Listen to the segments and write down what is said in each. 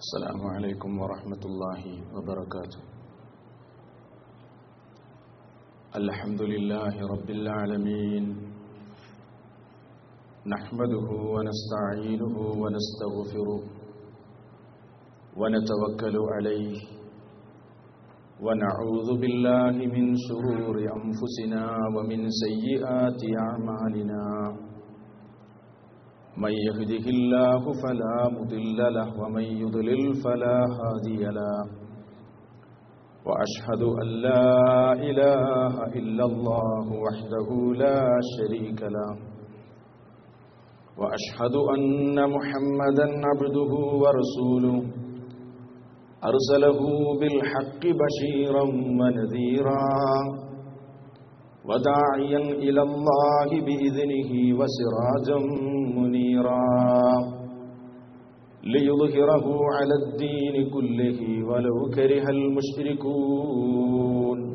السلام عليكم ورحمة الله وبركاته الحمد لله رب العالمين نحمده ونستعينه ونستغفره ونتوكل عليه ونعوذ بالله من شرور أنفسنا ومن سيئات أعمالنا من يهده الله فلا مضل له ومن يضلل فلا هادي له واشهد ان لا اله الا الله وحده لا شريك له واشهد ان محمدا عبده ورسوله ارسله بالحق بشيرا ونذيرا وداعيا الى الله باذنه وسراجا منيرا ليظهره على الدين كله ولو كره المشركون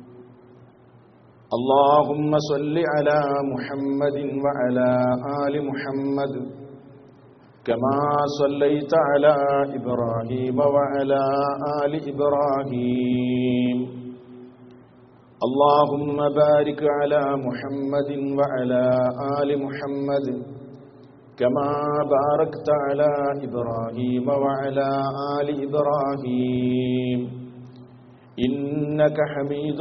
اللهم صل على محمد وعلى ال محمد كما صليت على ابراهيم وعلى ال ابراهيم اللهم بارك على محمد وعلى ال محمد كما باركت على ابراهيم وعلى ال ابراهيم انك حميد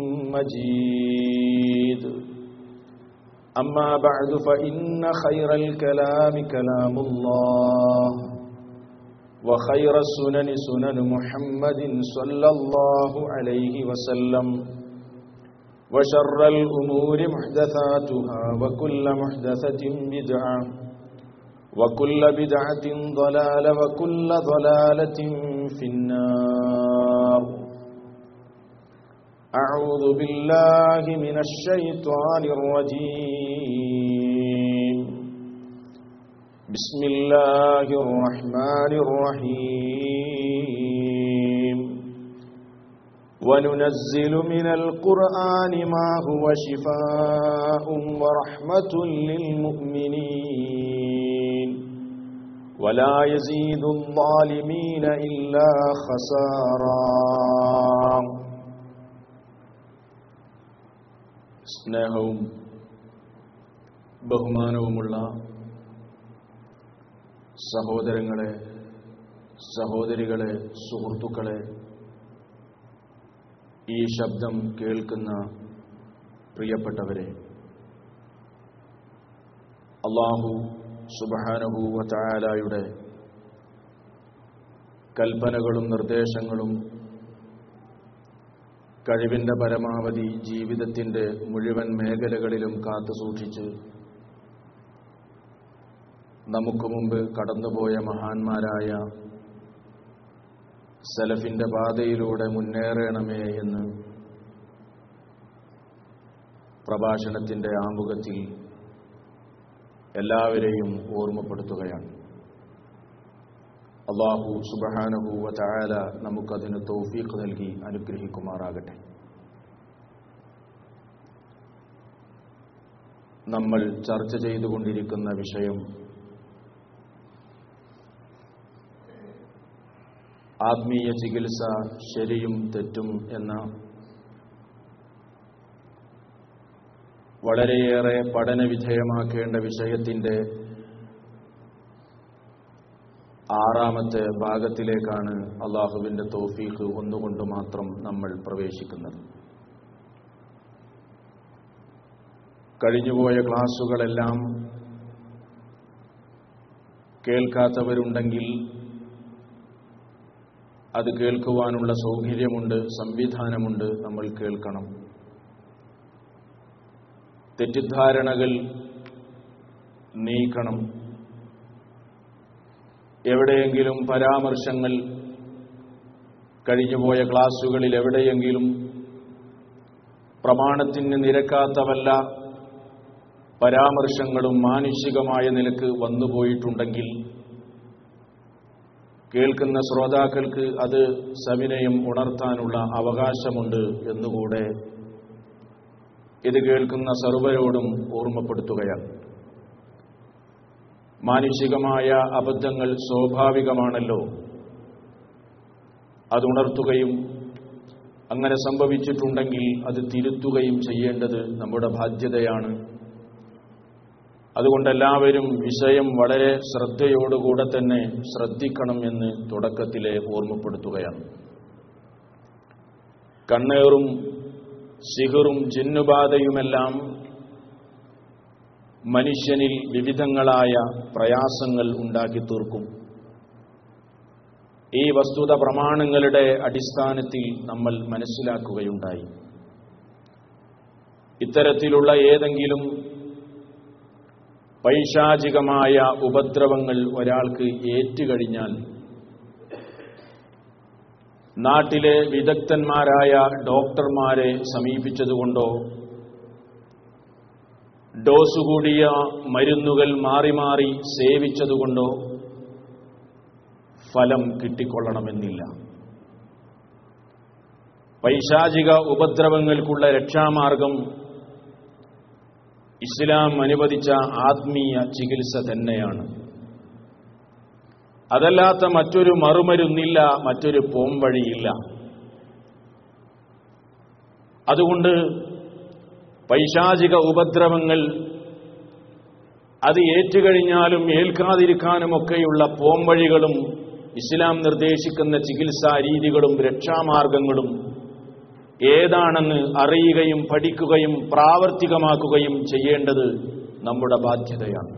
مجيد اما بعد فان خير الكلام كلام الله وخير السنن سنن محمد صلى الله عليه وسلم وشر الأمور محدثاتها وكل محدثة بدعة وكل بدعة ضلالة وكل ضلالة في النار أعوذ بالله من الشيطان الرجيم بسم الله الرحمن الرحيم وننزل من القرآن ما هو شفاء ورحمة للمؤمنين ولا يزيد الظالمين إلا خسارا സ്നേഹവും ബഹുമാനവുമുള്ള സഹോദരങ്ങളെ സഹോദരികളെ സുഹൃത്തുക്കളെ ഈ ശബ്ദം കേൾക്കുന്ന പ്രിയപ്പെട്ടവരെ അള്ളാഹു സുബാനഹു വതായാലയുടെ കൽപ്പനകളും നിർദ്ദേശങ്ങളും കഴിവിൻ്റെ പരമാവധി ജീവിതത്തിൻ്റെ മുഴുവൻ മേഖലകളിലും കാത്തുസൂക്ഷിച്ച് നമുക്ക് മുമ്പ് കടന്നുപോയ മഹാന്മാരായ സലഫിന്റെ പാതയിലൂടെ മുന്നേറണമേ എന്ന് പ്രഭാഷണത്തിന്റെ ആമുഖത്തിൽ എല്ലാവരെയും ഓർമ്മപ്പെടുത്തുകയാണ് അള്ളാഹു സുബഹാനഹു വചായാല നമുക്കതിന് തൗഫീഖ് നൽകി അനുഗ്രഹിക്കുമാറാകട്ടെ നമ്മൾ ചർച്ച ചെയ്തുകൊണ്ടിരിക്കുന്ന വിഷയം ആത്മീയ ചികിത്സ ശരിയും തെറ്റും എന്ന വളരെയേറെ പഠന വിധേയമാക്കേണ്ട വിഷയത്തിന്റെ ആറാമത്തെ ഭാഗത്തിലേക്കാണ് അള്ളാഹുവിന്റെ തോഫീഖ് ഒന്നുകൊണ്ട് മാത്രം നമ്മൾ പ്രവേശിക്കുന്നത് കഴിഞ്ഞുപോയ ക്ലാസുകളെല്ലാം കേൾക്കാത്തവരുണ്ടെങ്കിൽ അത് കേൾക്കുവാനുള്ള സൗകര്യമുണ്ട് സംവിധാനമുണ്ട് നമ്മൾ കേൾക്കണം തെറ്റിദ്ധാരണകൾ നീക്കണം എവിടെയെങ്കിലും പരാമർശങ്ങൾ കഴിഞ്ഞുപോയ ക്ലാസുകളിൽ എവിടെയെങ്കിലും പ്രമാണത്തിന് നിരക്കാത്ത വല്ല പരാമർശങ്ങളും മാനുഷികമായ നിലക്ക് വന്നുപോയിട്ടുണ്ടെങ്കിൽ കേൾക്കുന്ന ശ്രോതാക്കൾക്ക് അത് സവിനയം ഉണർത്താനുള്ള അവകാശമുണ്ട് എന്നുകൂടെ ഇത് കേൾക്കുന്ന സർവരോടും ഓർമ്മപ്പെടുത്തുകയാണ് മാനുഷികമായ അബദ്ധങ്ങൾ സ്വാഭാവികമാണല്ലോ അത് ഉണർത്തുകയും അങ്ങനെ സംഭവിച്ചിട്ടുണ്ടെങ്കിൽ അത് തിരുത്തുകയും ചെയ്യേണ്ടത് നമ്മുടെ ബാധ്യതയാണ് അതുകൊണ്ട് എല്ലാവരും വിഷയം വളരെ ശ്രദ്ധയോടുകൂടെ തന്നെ ശ്രദ്ധിക്കണം എന്ന് തുടക്കത്തിലെ ഓർമ്മപ്പെടുത്തുകയാണ് കണ്ണേറും സിഹറും ജിന്നുബാധയുമെല്ലാം മനുഷ്യനിൽ വിവിധങ്ങളായ പ്രയാസങ്ങൾ ഉണ്ടാക്കി തീർക്കും ഈ വസ്തുത പ്രമാണങ്ങളുടെ അടിസ്ഥാനത്തിൽ നമ്മൾ മനസ്സിലാക്കുകയുണ്ടായി ഇത്തരത്തിലുള്ള ഏതെങ്കിലും പൈശാചികമായ ഉപദ്രവങ്ങൾ ഒരാൾക്ക് ഏറ്റുകഴിഞ്ഞാൽ നാട്ടിലെ വിദഗ്ധന്മാരായ ഡോക്ടർമാരെ സമീപിച്ചതുകൊണ്ടോ ഡോസ് കൂടിയ മരുന്നുകൾ മാറി മാറി സേവിച്ചതുകൊണ്ടോ ഫലം കിട്ടിക്കൊള്ളണമെന്നില്ല പൈശാചിക ഉപദ്രവങ്ങൾക്കുള്ള രക്ഷാമാർഗം ഇസ്ലാം അനുവദിച്ച ആത്മീയ ചികിത്സ തന്നെയാണ് അതല്ലാത്ത മറ്റൊരു മറുമരുന്നില്ല മറ്റൊരു പോംവഴിയില്ല അതുകൊണ്ട് പൈശാചിക ഉപദ്രവങ്ങൾ അത് ഏറ്റുകഴിഞ്ഞാലും ഏൽക്കാതിരിക്കാനുമൊക്കെയുള്ള പോംവഴികളും ഇസ്ലാം നിർദ്ദേശിക്കുന്ന ചികിത്സാ രീതികളും രക്ഷാമാർഗങ്ങളും ഏതാണെന്ന് അറിയുകയും പഠിക്കുകയും പ്രാവർത്തികമാക്കുകയും ചെയ്യേണ്ടത് നമ്മുടെ ബാധ്യതയാണ്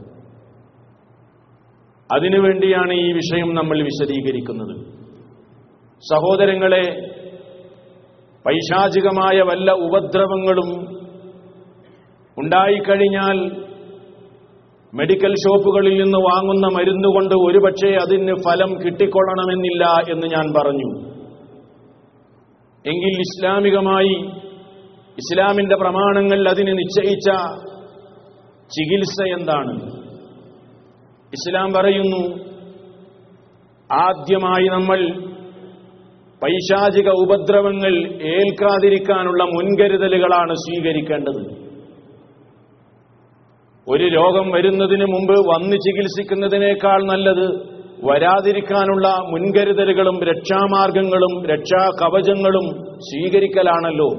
അതിനുവേണ്ടിയാണ് ഈ വിഷയം നമ്മൾ വിശദീകരിക്കുന്നത് സഹോദരങ്ങളെ പൈശാചികമായ വല്ല ഉപദ്രവങ്ങളും ഉണ്ടായിക്കഴിഞ്ഞാൽ മെഡിക്കൽ ഷോപ്പുകളിൽ നിന്ന് വാങ്ങുന്ന മരുന്നുകൊണ്ട് ഒരുപക്ഷെ അതിന് ഫലം കിട്ടിക്കൊള്ളണമെന്നില്ല എന്ന് ഞാൻ പറഞ്ഞു എങ്കിൽ ഇസ്ലാമികമായി ഇസ്ലാമിന്റെ പ്രമാണങ്ങൾ അതിന് നിശ്ചയിച്ച ചികിത്സ എന്താണ് ഇസ്ലാം പറയുന്നു ആദ്യമായി നമ്മൾ പൈശാചിക ഉപദ്രവങ്ങൾ ഏൽക്കാതിരിക്കാനുള്ള മുൻകരുതലുകളാണ് സ്വീകരിക്കേണ്ടത് ഒരു രോഗം വരുന്നതിന് മുമ്പ് വന്ന് ചികിത്സിക്കുന്നതിനേക്കാൾ നല്ലത് വരാതിരിക്കാനുള്ള മുൻകരുതലുകളും രക്ഷാമാർഗങ്ങളും രക്ഷാ കവചങ്ങളും സ്വീകരിക്കലാണല്ലോ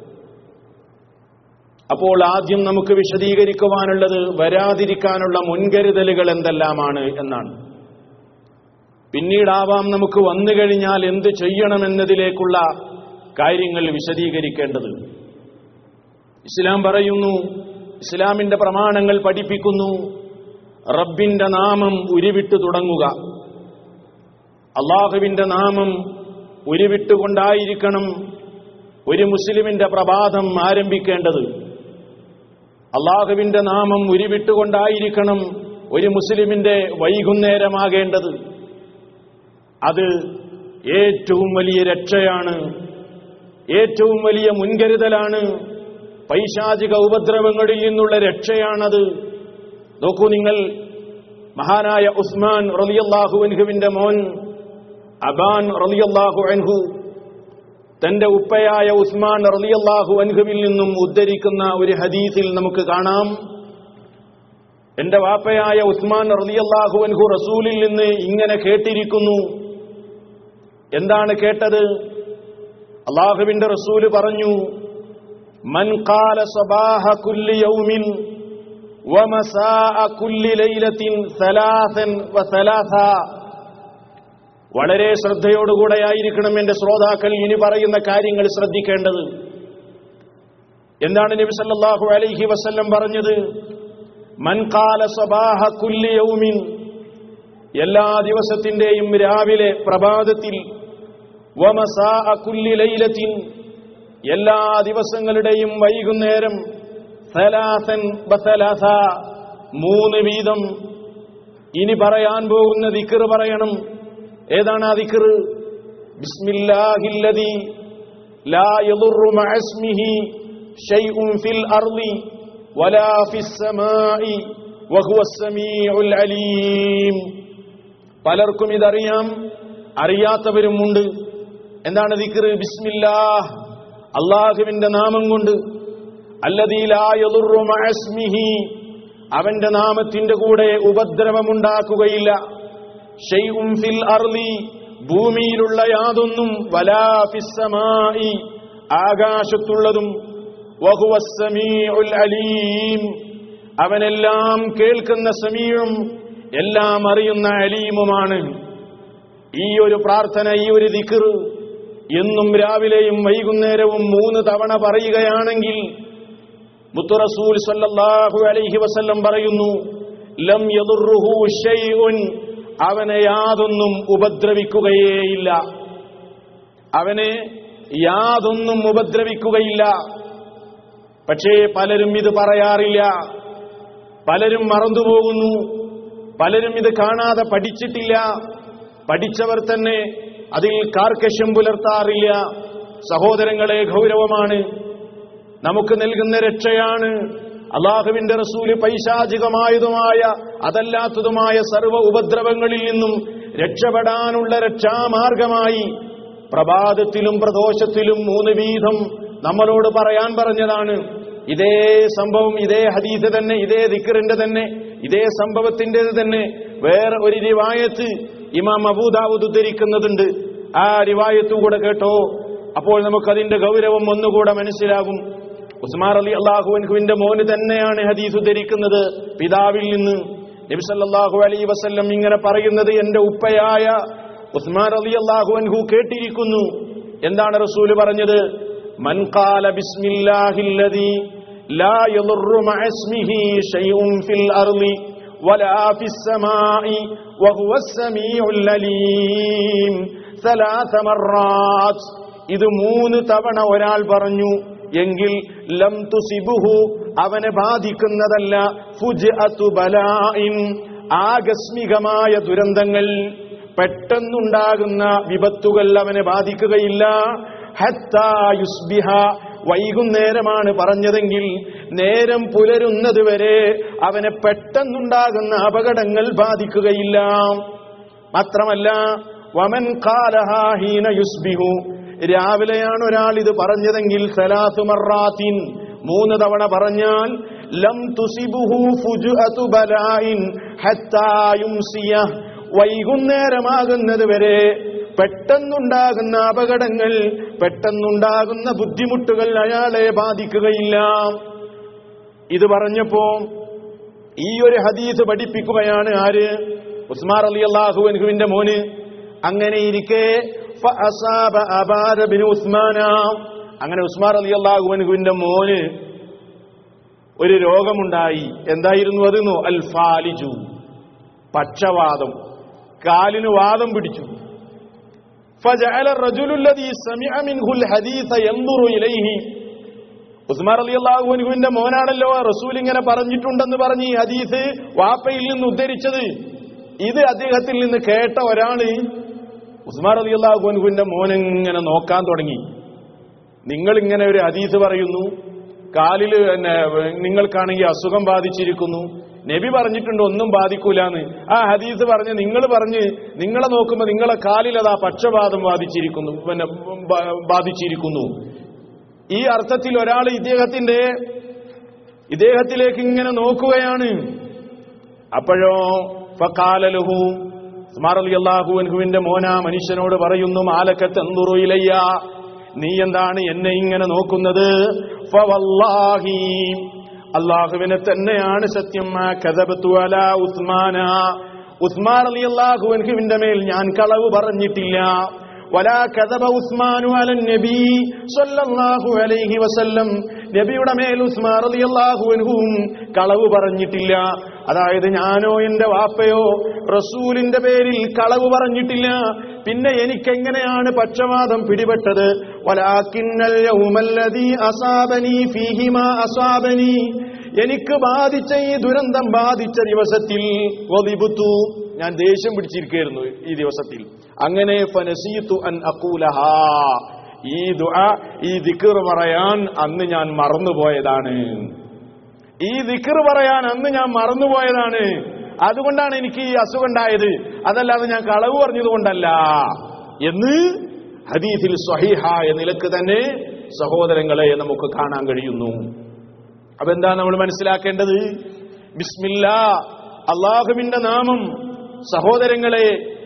അപ്പോൾ ആദ്യം നമുക്ക് വിശദീകരിക്കുവാനുള്ളത് വരാതിരിക്കാനുള്ള മുൻകരുതലുകൾ എന്തെല്ലാമാണ് എന്നാണ് പിന്നീടാവാം നമുക്ക് വന്നു കഴിഞ്ഞാൽ എന്ത് ചെയ്യണമെന്നതിലേക്കുള്ള കാര്യങ്ങൾ വിശദീകരിക്കേണ്ടത് ഇസ്ലാം പറയുന്നു ഇസ്ലാമിന്റെ പ്രമാണങ്ങൾ പഠിപ്പിക്കുന്നു റബ്ബിന്റെ നാമം ഉരുവിട്ട് തുടങ്ങുക അള്ളാഹുവിന്റെ നാമം ഉരുവിട്ടുകൊണ്ടായിരിക്കണം ഒരു മുസ്ലിമിന്റെ പ്രഭാതം ആരംഭിക്കേണ്ടത് അള്ളാഹുവിന്റെ നാമം ഉരുവിട്ടുകൊണ്ടായിരിക്കണം ഒരു മുസ്ലിമിന്റെ വൈകുന്നേരമാകേണ്ടത് അത് ഏറ്റവും വലിയ രക്ഷയാണ് ഏറ്റവും വലിയ മുൻകരുതലാണ് പൈശാചിക ഉപദ്രവങ്ങളിൽ നിന്നുള്ള രക്ഷയാണത് നോക്കൂ നിങ്ങൾ മഹാനായ ഉസ്മാൻ റലിയല്ലാഹു അൻഹുവിന്റെ മോൻ അബാൻ റലിയല്ലാഹു അൻഹു തന്റെ ഉപ്പയായ ഉസ്മാൻ റലിയല്ലാഹു അൻഹുവിൽ നിന്നും ഉദ്ധരിക്കുന്ന ഒരു ഹദീസിൽ നമുക്ക് കാണാം എന്റെ വാപ്പയായ ഉസ്മാൻ റലിയല്ലാഹു അൻഹു റസൂലിൽ നിന്ന് ഇങ്ങനെ കേട്ടിരിക്കുന്നു എന്താണ് കേട്ടത് അള്ളാഹുവിന്റെ റസൂല് പറഞ്ഞു മൻ ഖാല സബാഹ കുല്ലി യൗമിൻ വമസാഅ കുല്ലി ലൈലത്തിൻ സലാസൻ വസലാസ വളരെ ശ്രദ്ധയോടുകൂടെയായിരിക്കണം എന്റെ ശ്രോതാക്കൾ ഇനി പറയുന്ന കാര്യങ്ങൾ ശ്രദ്ധിക്കേണ്ടത് എന്താണ് നബി സല്ലല്ലാഹു അലൈഹി വസല്ലം പറഞ്ഞത് മൻ ഖാല സബാഹ കുല്ലി യൗമിൻ എല്ലാ ദിവസത്തിന്റെയും രാവിലെ പ്രഭാതത്തിൽ വമസാഅ കുല്ലി ലൈലത്തിൻ എല്ലാ ദിവസങ്ങളുടെയും വൈകുന്നേരം സലാസൻ ബസലാസ മൂന്ന് വീതം ഇനി പറയാൻ പോകുന്ന ദിക്കർ പറയണം ഏതാണ് ആ ദിക്കർ ബിസ്മില്ലാഹില്ലദി ലാ യദുറു മഅസ്മിഹി ഷൈഉൻ ഫിൽ അർളി വലാ ഫിസ് സമാഇ വഹുവ സമീഉൽ അലീം പലർക്കും ഇതറിയാം അറിയാത്തവരുമുണ്ട് എന്താണ് ദിക്ർ ബിസ്മില്ലാഹ് അള്ളാഹുവിന്റെ നാമം കൊണ്ട് അല്ലതീലായുറുമഅസ്മിഹി അവന്റെ നാമത്തിന്റെ കൂടെ ഉപദ്രവമുണ്ടാക്കുകയില്ല ഷെയ്ഉം ഫിൽ അർലി ഭൂമിയിലുള്ള യാതൊന്നും വലാഫിസമായി ആകാശത്തുള്ളതും വഹുവസ്സമീഉൽ അലീം അവനെല്ലാം കേൾക്കുന്ന സമീഴും എല്ലാം അറിയുന്ന അലീമുമാണ് ഈ ഒരു പ്രാർത്ഥന ഈ ഒരു ദിക്ർ എന്നും രാവിലെയും വൈകുന്നേരവും മൂന്ന് തവണ പറയുകയാണെങ്കിൽ മുത്തുറസൂൽ സല്ലല്ലാഹു അലൈഹി വസല്ലം പറയുന്നു ലം യദുർറുഹു ഷൈഉൻ അവനെ യാതൊന്നും ഉപദ്രവിക്കുകയേയില്ല അവനെ യാതൊന്നും ഉപദ്രവിക്കുകയില്ല പക്ഷേ പലരും ഇത് പറയാറില്ല പലരും മറന്നുപോകുന്നു പലരും ഇത് കാണാതെ പഠിച്ചിട്ടില്ല പഠിച്ചവർ തന്നെ അതിൽ കാർക്കശ്യം പുലർത്താറില്ല സഹോദരങ്ങളെ ഗൗരവമാണ് നമുക്ക് നൽകുന്ന രക്ഷയാണ് അള്ളാഹുവിന്റെ റസൂല് പൈശാചികമായതുമായ അതല്ലാത്തതുമായ സർവ്വ ഉപദ്രവങ്ങളിൽ നിന്നും രക്ഷപ്പെടാനുള്ള രക്ഷാമാർഗമായി പ്രഭാതത്തിലും പ്രദോഷത്തിലും മൂന്ന് വീതം നമ്മളോട് പറയാൻ പറഞ്ഞതാണ് ഇതേ സംഭവം ഇതേ ഹദീസ് തന്നെ ഇതേ ദിക്കറിന്റെ തന്നെ ഇതേ സംഭവത്തിൻ്റെത് തന്നെ വേറെ ഒരു റിവായത്ത് ഇമാം അബൂദാവൂദ് ഉദ്ധരിക്കുന്നതുണ്ട് ആ റിവായത്തും കൂടെ കേട്ടോ അപ്പോൾ നമുക്കതിന്റെ ഗൗരവം ഒന്നുകൂടെ മനസ്സിലാകും ഉസ്മാർ അലി അള്ളാഹുവിന്റെ മോന് തന്നെയാണ് ഹദീസ് ഉദ്ധരിക്കുന്നത് പിതാവിൽ നിന്ന് നബിസല്ലാഹു അലൈ വസല്ലം ഇങ്ങനെ പറയുന്നത് എന്റെ ഉപ്പയായ ഉസ്മാൻ അലി അള്ളാഹുഅൻഹു കേട്ടിരിക്കുന്നു എന്താണ് റസൂല് പറഞ്ഞത് മൻ ഖാല ബിസ്മില്ലാഹില്ലദീ ലാ യദുറു മഅ ഇസ്മിഹി ഷൈഉൻ ഫിൽ അർളി വലാ ഫിസ് സമാഇ വഹുവ സമീഉൽ അലീം ثلاث مرات ഇത് മൂന്ന് തവണ ഒരാൾ പറഞ്ഞു എങ്കിൽ ലം തുസിബുഹു അവനെ ബാധിക്കുന്നതല്ല ഫുജ്അതു ബലാഇൻ ആകസ്മികമായ ദുരന്തങ്ങൾ പെട്ടെന്നുണ്ടാകുന്ന വിപത്തുകൾ അവനെ ബാധിക്കുകയില്ല ഹത്താ യുസ്ബിഹ വൈകുന്നേരമാണ് പറഞ്ഞതെങ്കിൽ നേരം പുലരുന്നത് വരെ അവനെ പെട്ടെന്നുണ്ടാകുന്ന അപകടങ്ങൾ ബാധിക്കുകയില്ല മാത്രമല്ല വമൻ ഖാലഹാ ഹീന യുസ്ബിഹു രാവിലെയാണ് ഒരാൾ ഇത് പറഞ്ഞതെങ്കിൽ സലാത്തു മറാത്തിൻ മൂന്ന് തവണ പറഞ്ഞാൽ ലം തുസിബുഹു ഫുജ്അതു ബലായിൻ ഹത്താ യുംസിയ വൈകുന്നേരമാകുന്നത് വരെ പെട്ടെന്നുണ്ടാകുന്ന അപകടങ്ങൾ പെട്ടെന്നുണ്ടാകുന്ന ബുദ്ധിമുട്ടുകൾ അയാളെ ബാധിക്കുകയില്ല ഇത് പറഞ്ഞപ്പോ ഈ ഒരു ഹദീസ് പഠിപ്പിക്കുകയാണ് ആര് ഉസ്മാർ അലി അള്ളാഹുവിന്റെ മോന് അങ്ങനെ ഇരിക്കെ ഫഅസാബ അബാദ ബിൻ ഉസ്മാന അങ്ങനെ ഉസ്മാർ അലി അള്ളാഹുവിന്റെ മോന് ഒരു രോഗമുണ്ടായി എന്തായിരുന്നു അതെന്നു അൽ ഫാലിജു പക്ഷവാദം കാലിന് വാദം പിടിച്ചു فجعل الرجل الذي سمع منه الحديث ينظر إليه ഉസ്മാർ അലി അള്ളാഹുവിന്റെ മോനാണല്ലോ റസൂൽ ഇങ്ങനെ പറഞ്ഞിട്ടുണ്ടെന്ന് പറഞ്ഞ് ഈ ഹദീസ് വാപ്പയിൽ നിന്ന് ഉദ്ധരിച്ചത് ഇത് അദ്ദേഹത്തിൽ നിന്ന് കേട്ട ഒരാള് ഉസ്മാർ അലി അള്ളാഹുവിന്റെ മോനിങ്ങനെ നോക്കാൻ തുടങ്ങി നിങ്ങൾ ഇങ്ങനെ ഒരു ഹദീസ് പറയുന്നു കാലില് പിന്നെ നിങ്ങൾക്കാണെങ്കിൽ അസുഖം ബാധിച്ചിരിക്കുന്നു നബി പറഞ്ഞിട്ടുണ്ട് ഒന്നും ബാധിക്കൂലെന്ന് ആ ഹദീസ് പറഞ്ഞ് നിങ്ങൾ പറഞ്ഞ് നിങ്ങളെ നോക്കുമ്പോൾ നിങ്ങളെ കാലിൽ അതാ പക്ഷപാതം ബാധിച്ചിരിക്കുന്നു പിന്നെ ബ- ബാധിച്ചിരിക്കുന്നു ഈ അർത്ഥത്തിൽ ഒരാൾ ഇദ്ദേഹത്തിന്റെ ഇദ്ദേഹത്തിലേക്ക് ഇങ്ങനെ നോക്കുകയാണ് അപ്പോഴോ ഫക്കാലലുഹു ഉസ്മാർ അലി അള്ളാഹുവിന്റെ മോന മനുഷ്യനോട് പറയുന്നു മാലക്കത്ത് എന്തുറു ഇലയ്യ നീ എന്താണ് എന്നെ ഇങ്ങനെ നോക്കുന്നത് ഫവല്ലാഹി അള്ളാഹുവിനെ തന്നെയാണ് സത്യം ആ കഥബത്തു അല ഉസ്മാന ഉസ്മാൻ അലി അള്ളാഹുവിന്റെ മേൽ ഞാൻ കളവ് പറഞ്ഞിട്ടില്ല വലാ കഥബ ഉസ്മാനു അലൻ നബി സല്ലല്ലാഹു അലൈഹി വസല്ലം നബിയുടെ മേൽ ഉസ്മാൻ റളിയല്ലാഹു അൻഹുവും കളവ് പറഞ്ഞിട്ടില്ല അതായത് ഞാനോ എന്റെ വാപ്പയോ റസൂലിന്റെ പേരിൽ കളവ് പറഞ്ഞിട്ടില്ല പിന്നെ എനിക്കെങ്ങനെയാണ് പക്ഷവാതം പിടിപെട്ടത് വലാക്കിന്നൽ യൗമല്ലദീ അസാബനി ഫീഹിമാ അസാബനി എനിക്ക് ബാധിച്ച ഈ ദുരന്തം ബാധിച്ച ദിവസത്തിൽ വദിബുത്തു ഞാൻ ദേഷ്യം പിടിച്ചിരിക്കുകയായിരുന്നു ഈ ദിവസത്തിൽ അങ്ങനെ ഫനസീത്തു അൻ അക്കൂലഹാ ഈ ദുആ ഈ ദിക്ർ പറയാൻ അന്ന് ഞാൻ മറന്നുപോയതാണ് ഈ ദിക്ർ പറയാൻ അന്ന് ഞാൻ മറന്നുപോയതാണ് അതുകൊണ്ടാണ് എനിക്ക് ഈ അസുഖം ഉണ്ടായത് അതല്ലാതെ ഞാൻ കളവ് പറഞ്ഞത് കൊണ്ടല്ല എന്ന് ഹദീസിൽ സ്വഹീഹായ നിലക്ക് തന്നെ സഹോദരങ്ങളെ നമുക്ക് കാണാൻ കഴിയുന്നു അപ്പൊ എന്താ നമ്മൾ മനസ്സിലാക്കേണ്ടത് ബിസ്മില്ല അള്ളാഹുവിന്റെ നാമം സഹോദരങ്ങളെ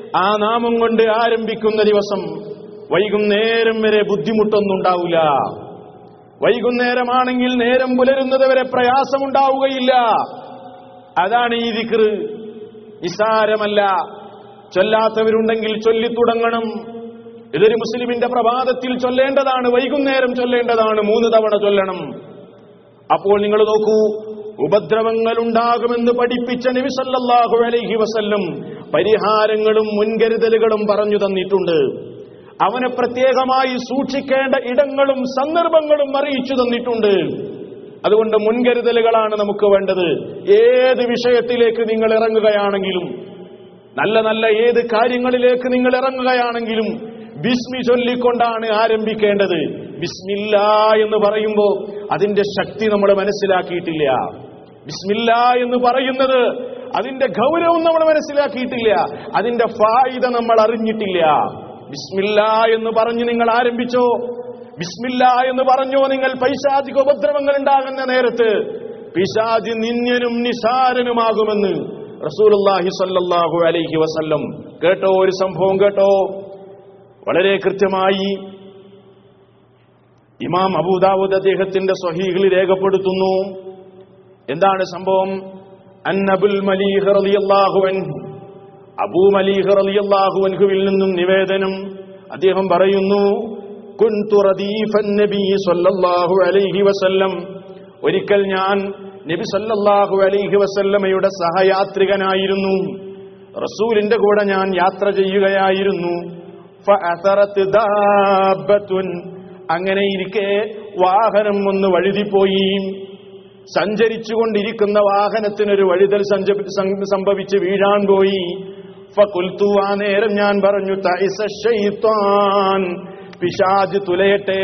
ആ നാമം കൊണ്ട് ആരംഭിക്കുന്ന ദിവസം വൈകുന്നേരം വരെ ബുദ്ധിമുട്ടൊന്നും ഉണ്ടാവില്ല വൈകുന്നേരമാണെങ്കിൽ നേരം പുലരുന്നത് വരെ പ്രയാസമുണ്ടാവുകയില്ല അതാണ് ഈ ദിക്ർ നിസാരമല്ല ചൊല്ലാത്തവരുണ്ടെങ്കിൽ ചൊല്ലിത്തുടങ്ങണം ഇതൊരു മുസ്ലിമിന്റെ പ്രഭാതത്തിൽ ചൊല്ലേണ്ടതാണ് വൈകുന്നേരം ചൊല്ലേണ്ടതാണ് മൂന്ന് തവണ ചൊല്ലണം അപ്പോൾ നിങ്ങൾ നോക്കൂ ഉപദ്രവങ്ങൾ ഉണ്ടാകുമെന്ന് പഠിപ്പിച്ച നബി സല്ലല്ലാഹു അലൈഹി വസല്ലം പരിഹാരങ്ങളും മുൻകരുതലുകളും പറഞ്ഞു തന്നിട്ടുണ്ട് അവനെ പ്രത്യേകമായി സൂക്ഷിക്കേണ്ട ഇടങ്ങളും സന്ദർഭങ്ങളും അറിയിച്ചു തന്നിട്ടുണ്ട് അതുകൊണ്ട് മുൻകരുതലുകളാണ് നമുക്ക് വേണ്ടത് ഏത് വിഷയത്തിലേക്ക് നിങ്ങൾ ഇറങ്ങുകയാണെങ്കിലും നല്ല നല്ല ഏത് കാര്യങ്ങളിലേക്ക് നിങ്ങൾ ഇറങ്ങുകയാണെങ്കിലും ബിസ്മി ചൊല്ലിക്കൊണ്ടാണ് ആരംഭിക്കേണ്ടത് ബിസ്മില്ല എന്ന് പറയുമ്പോൾ അതിന്റെ ശക്തി നമ്മൾ മനസ്സിലാക്കിയിട്ടില്ല ബിസ്മില്ല എന്ന് പറയുന്നത് അതിന്റെ ഗൗരവം നമ്മൾ മനസ്സിലാക്കിയിട്ടില്ല അതിന്റെ ഫായിദ നമ്മൾ അറിഞ്ഞിട്ടില്ല ബിസ്മില്ല എന്ന് പറഞ്ഞ് നിങ്ങൾ ആരംഭിച്ചോ ബിസ്മില്ല എന്ന് പറഞ്ഞോ നിങ്ങൾ പൈശാചിക ഉപദ്രവങ്ങൾ ഉണ്ടാകുന്ന നേരത്ത് പിശാജ് നിന്യനും നിസാരനുമാകുമെന്ന് റസൂലുള്ളാഹി സ്വല്ലല്ലാഹു അലൈഹി വസല്ലം കേട്ടോ ഒരു സംഭവം കേട്ടോ വളരെ കൃത്യമായി ഇമാം അബൂദാവൂദ് അദ്ദേഹത്തിന്റെ സ്വഹീഹിൽ രേഖപ്പെടുത്തുന്നു എന്താണ് സംഭവം അന്നബുൽ മലീഹ് റളിയല്ലാഹു അൻഹു അബൂ മലീഹ് റളിയല്ലാഹു അൻഹുവിൽ നിന്നും നിവേദനം അദ്ദേഹം പറയുന്നു കുൻതു റദീഫൻ നബി സ്വല്ലല്ലാഹു അലൈഹി വസല്ലം ഒരിക്കൽ ഞാൻ നബി സല്ലല്ലാഹു അലൈഹി വസല്ലമയുടെ സഹയാത്രികനായിരുന്നു റസൂലിന്റെ കൂടെ ഞാൻ യാത്ര ചെയ്യുകയായിരുന്നു ഫഅസറത്ത് ദാബത്തുൻ അങ്ങനെ ഇരിക്കെ വാഹനം ഒന്ന് വഴുതിപ്പോയി സഞ്ചരിച്ചുകൊണ്ടിരിക്കുന്ന വാഹനത്തിനൊരു വഴുതൽ സഞ്ച- സം- സംഭവിച്ച് വീഴാൻ പോയി ഫകുൽത്തു ആ നേരം ഞാൻ പറഞ്ഞു തൈസ ശൈത്വാൻ പിശാജ് തുലയട്ടെ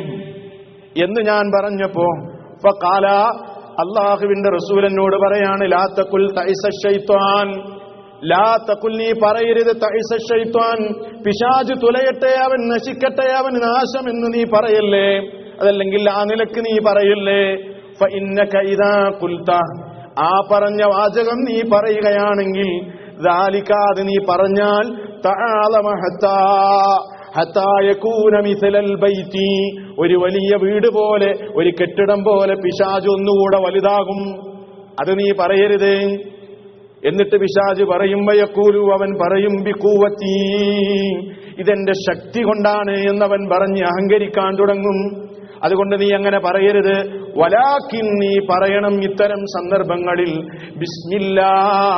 എന്ന് ഞാൻ പറഞ്ഞപ്പോ ഫകാല അള്ളാഹുവിന്റെ റസൂൽ എന്നോട് പറയാണ് ലാ തകുൽ തൈസ ശൈത്വാൻ ലാ തകുൽ നീ പറയരുത് തൈസ ശൈത്വാൻ പിശാജ് തുലയട്ടെ അവൻ നശിക്കട്ടെ അവൻ നാശം എന്ന് നീ പറയല്ലേ അതല്ലെങ്കിൽ ആ നിലക്ക് നീ പറയല്ലേ ഫഇന്നക ഇദാ ഖുൽത ആ പറഞ്ഞ വാചകം നീ പറയുകയാണെങ്കിൽ ذلك അത് നീ പറഞ്ഞാൽ തആലമ ഹത്താ ഹത്താ യകൂന മിഥലൽ ബൈത്തി ഒരു വലിയ വീട് പോലെ ഒരു കെട്ടിടം പോലെ പിശാജ് ഒന്നുകൂടെ വലുതാകും അത് നീ പറയരുത് എന്നിട്ട് പിശാജ് പറയും വയക്കൂലു അവൻ പറയും ബിക്കൂവത്തി ഇതെന്റെ ശക്തി കൊണ്ടാണ് എന്നവൻ പറഞ്ഞ് അഹങ്കരിക്കാൻ തുടങ്ങും അതുകൊണ്ട് നീ അങ്ങനെ പറയരുത് വലാക്കിൻ നീ പറയണം ഇത്തരം സന്ദർഭങ്ങളിൽ ബിസ്മില്ലാ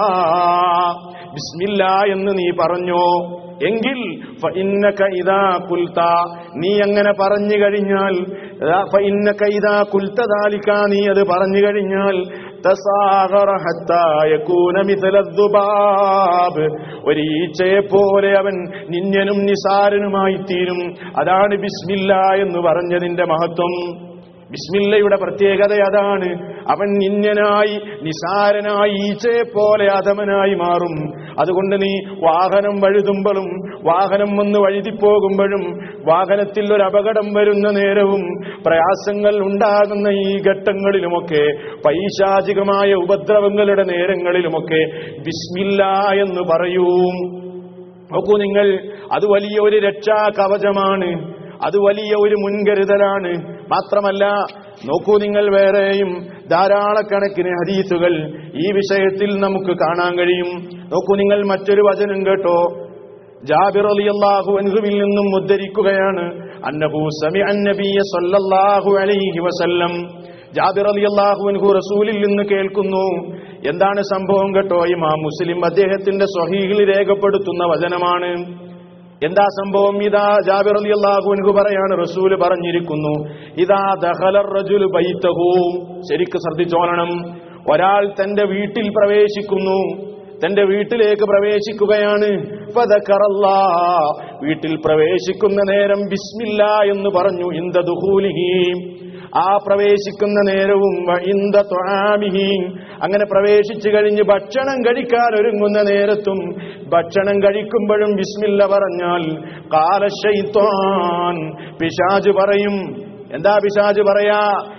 ബിസ്മില്ല എന്ന് നീ പറഞ്ഞോ എങ്കിൽ ഫഇന്നക ഇദാ കുൽത നീ അങ്ങനെ പറഞ്ഞു കഴിഞ്ഞാൽ ദാ ഫഇന്നക ഇദാ കുൽത ദാലിക നീ അത് പറഞ്ഞു കഴിഞ്ഞാൽ തസാഗറ ഹത്താ യകൂന മിഥല ദുബാബ് ഒരു ഈച്ചയെ പോലെ അവൻ നിന്യനും നിസാരനുമായി തീരും അതാണ് ബിസ്മില്ല എന്ന് പറഞ്ഞതിന്റെ മഹത്വം ബിസ്മില്ലയുടെ പ്രത്യേകത അതാണ് അവൻ നിന്യനായി നിസാരനായി ഈച്ചയെ പോലെ അധമനായി മാറും അതുകൊണ്ട് നീ വാഹനം വഴുതുമ്പോഴും വാഹനം വന്ന് വഴുതിപ്പോകുമ്പോഴും വാഹനത്തിൽ ഒരു അപകടം വരുന്ന നേരവും പ്രയാസങ്ങൾ ഉണ്ടാകുന്ന ഈ ഘട്ടങ്ങളിലുമൊക്കെ പൈശാചികമായ ഉപദ്രവങ്ങളുടെ നേരങ്ങളിലുമൊക്കെ ബിസ്മില്ല എന്ന് പറയൂ നോക്കൂ നിങ്ങൾ അത് വലിയ ഒരു രക്ഷാ കവചമാണ് അത് വലിയ ഒരു മുൻകരുതലാണ് മാത്രമല്ല നോക്കൂ നിങ്ങൾ വേറെയും ധാരാളക്കണക്കിന് ഹദീസുകൾ ഈ വിഷയത്തിൽ നമുക്ക് കാണാൻ കഴിയും നോക്കൂ നിങ്ങൾ മറ്റൊരു വചനം കേട്ടോ ജാബിർ അലിയല്ലാഹു അൻഹുവിൽ നിന്നും ഉദ്ധരിക്കുകയാണ് അന്നഹു സമി അന്നബിയ സല്ലല്ലാഹു അലൈഹി വസല്ലം ജാബിർ അലിയല്ലാഹു അൻഹു റസൂലിൽ നിന്ന് കേൾക്കുന്നു എന്താണ് സംഭവം കേട്ടോ ഇമാം മുസ്ലിം അദ്ദേഹത്തിന്റെ സ്വഹീഹിൽ രേഖപ്പെടുത്തുന്ന വചനമാണ് എന്താ സംഭവം ഇതാ ജാബിർ അലി അള്ളാഹുവിൻഹു പറയാണ് റസൂല് പറഞ്ഞിരിക്കുന്നു ഇതാ ദഹലർ റജുൽ ബൈത്തഹു ശരിക്ക് ശ്രദ്ധിച്ചോളണം ഒരാൾ തന്റെ വീട്ടിൽ പ്രവേശിക്കുന്നു തന്റെ വീട്ടിലേക്ക് പ്രവേശിക്കുകയാണ് ഫദക്കറല്ലാ. വീട്ടിൽ പ്രവേശിക്കുന്ന നേരം ബിസ്മില്ല എന്ന് പറഞ്ഞു ഇന്ദ ദുഹൂലിഹി ആ പ്രവേശിക്കുന്ന നേരവും വ ഇന്ദ ത്വആമിഹി. അങ്ങനെ പ്രവേശിച്ചു കഴിഞ്ഞ് ഭക്ഷണം കഴിക്കാൻ ഒരുങ്ങുന്ന നേരത്തും ഭക്ഷണം കഴിക്കുമ്പോഴും ബിസ്മില്ല പറഞ്ഞാൽ കാല ശൈത്വാൻ പിശാജ് പറയും എന്താ പിശാജ് പറയാ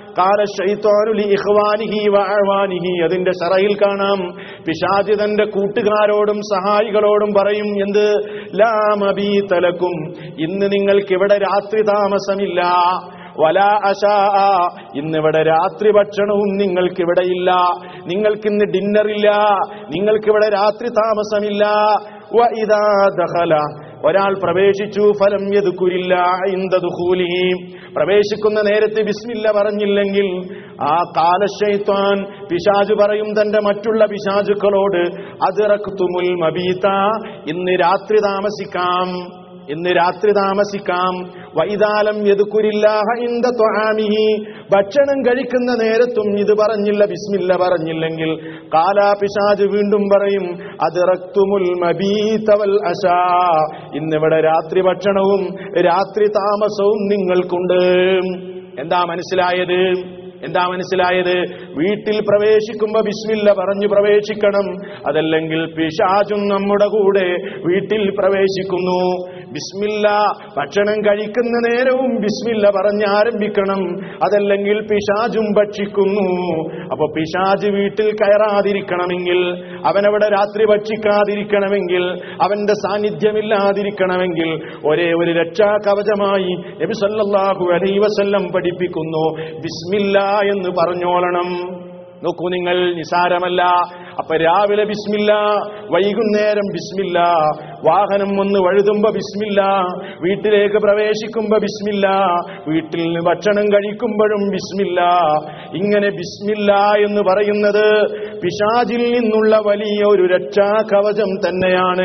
കാല ശൈത്വാനു ലി ഇഖ്വാനിഹി വ അഅ്വാനിഹി അതിന്റെ ശറയിൽ കാണാം പിശാചി തന്റെ കൂട്ടുകാരോടും സഹായികളോടും പറയും എന്ത് ലാ മബീതലക്കും ഇന്ന് നിങ്ങൾക്ക് ഇവിടെ രാത്രി താമസമില്ല വല അശാ ഇന്നിവിടെ രാത്രി ഭക്ഷണവും നിങ്ങൾക്കിവിടെ ഇല്ല നിങ്ങൾക്കിന്ന് ഡിന്നറില്ല നിങ്ങൾക്കിവിടെ രാത്രി താമസമില്ല വ ഇദാ ദഖല ഒരാൾ പ്രവേശിച്ചു ഫലം യദ്കുരില്ല ഇന്ദ ദുഖൂലിഹി പ്രവേശിക്കുന്ന നേരത്തെ ബിസ്മില്ല പറഞ്ഞില്ലെങ്കിൽ ആ കാലശൈത്വാൻ പിശാജ് പറയും തന്റെ മറ്റുള്ള പിശാചുക്കളോട് അതിറക്കുത്തുമുൽ മബീത ഇന്ന് രാത്രി താമസിക്കാം ഇന്ന് രാത്രി താമസിക്കാം വൈതാലം യതുക്കുരില്ലാഹ ഇന്ദ ത്വആമിഹി ഭക്ഷണം കഴിക്കുന്ന നേരത്തും ഇത് പറഞ്ഞില്ല ബിസ്മില്ല പറഞ്ഞില്ലെങ്കിൽ കാലാ പിശാജ് വീണ്ടും പറയും അത് റക്തുമുൽ മബീതവൽ അശാ ഇന്നിവിടെ രാത്രി ഭക്ഷണവും രാത്രി താമസവും നിങ്ങൾക്കുണ്ട് എന്താ മനസ്സിലായത് എന്താ മനസ്സിലായത് വീട്ടിൽ പ്രവേശിക്കുമ്പോ ബിസ്മില്ല പറഞ്ഞു പ്രവേശിക്കണം അതല്ലെങ്കിൽ പിശാചും നമ്മുടെ കൂടെ വീട്ടിൽ പ്രവേശിക്കുന്നു ബിസ്മില്ല ഭക്ഷണം കഴിക്കുന്ന നേരവും ബിസ്മില്ല പറഞ്ഞ് ആരംഭിക്കണം അതല്ലെങ്കിൽ പിശാചും ഭക്ഷിക്കുന്നു അപ്പൊ പിശാജ് വീട്ടിൽ കയറാതിരിക്കണമെങ്കിൽ അവനവിടെ രാത്രി ഭക്ഷിക്കാതിരിക്കണമെങ്കിൽ അവന്റെ സാന്നിധ്യമില്ലാതിരിക്കണമെങ്കിൽ ഒരേ ഒരു രക്ഷാ കവചമായി നബി സല്ലല്ലാഹു അലൈഹി വസല്ലം പഠിപ്പിക്കുന്നു ബിസ്മില്ല എന്ന് പറഞ്ഞോളണം നോക്കൂ നിങ്ങൾ നിസാരമല്ല അപ്പൊ രാവിലെ ബിസ്മില്ല വൈകുന്നേരം ബിസ്മില്ല വാഹനം ഒന്ന് വഴുതുമ്പോ ബിസ്മില്ല വീട്ടിലേക്ക് പ്രവേശിക്കുമ്പോ ബിസ്മില്ല വീട്ടിൽ നിന്ന് ഭക്ഷണം കഴിക്കുമ്പോഴും ബിസ്മില്ല ഇങ്ങനെ ബിസ്മില്ല എന്ന് പറയുന്നത് പിശാചിൽ നിന്നുള്ള വലിയ ഒരു രക്ഷാ കവചം തന്നെയാണ്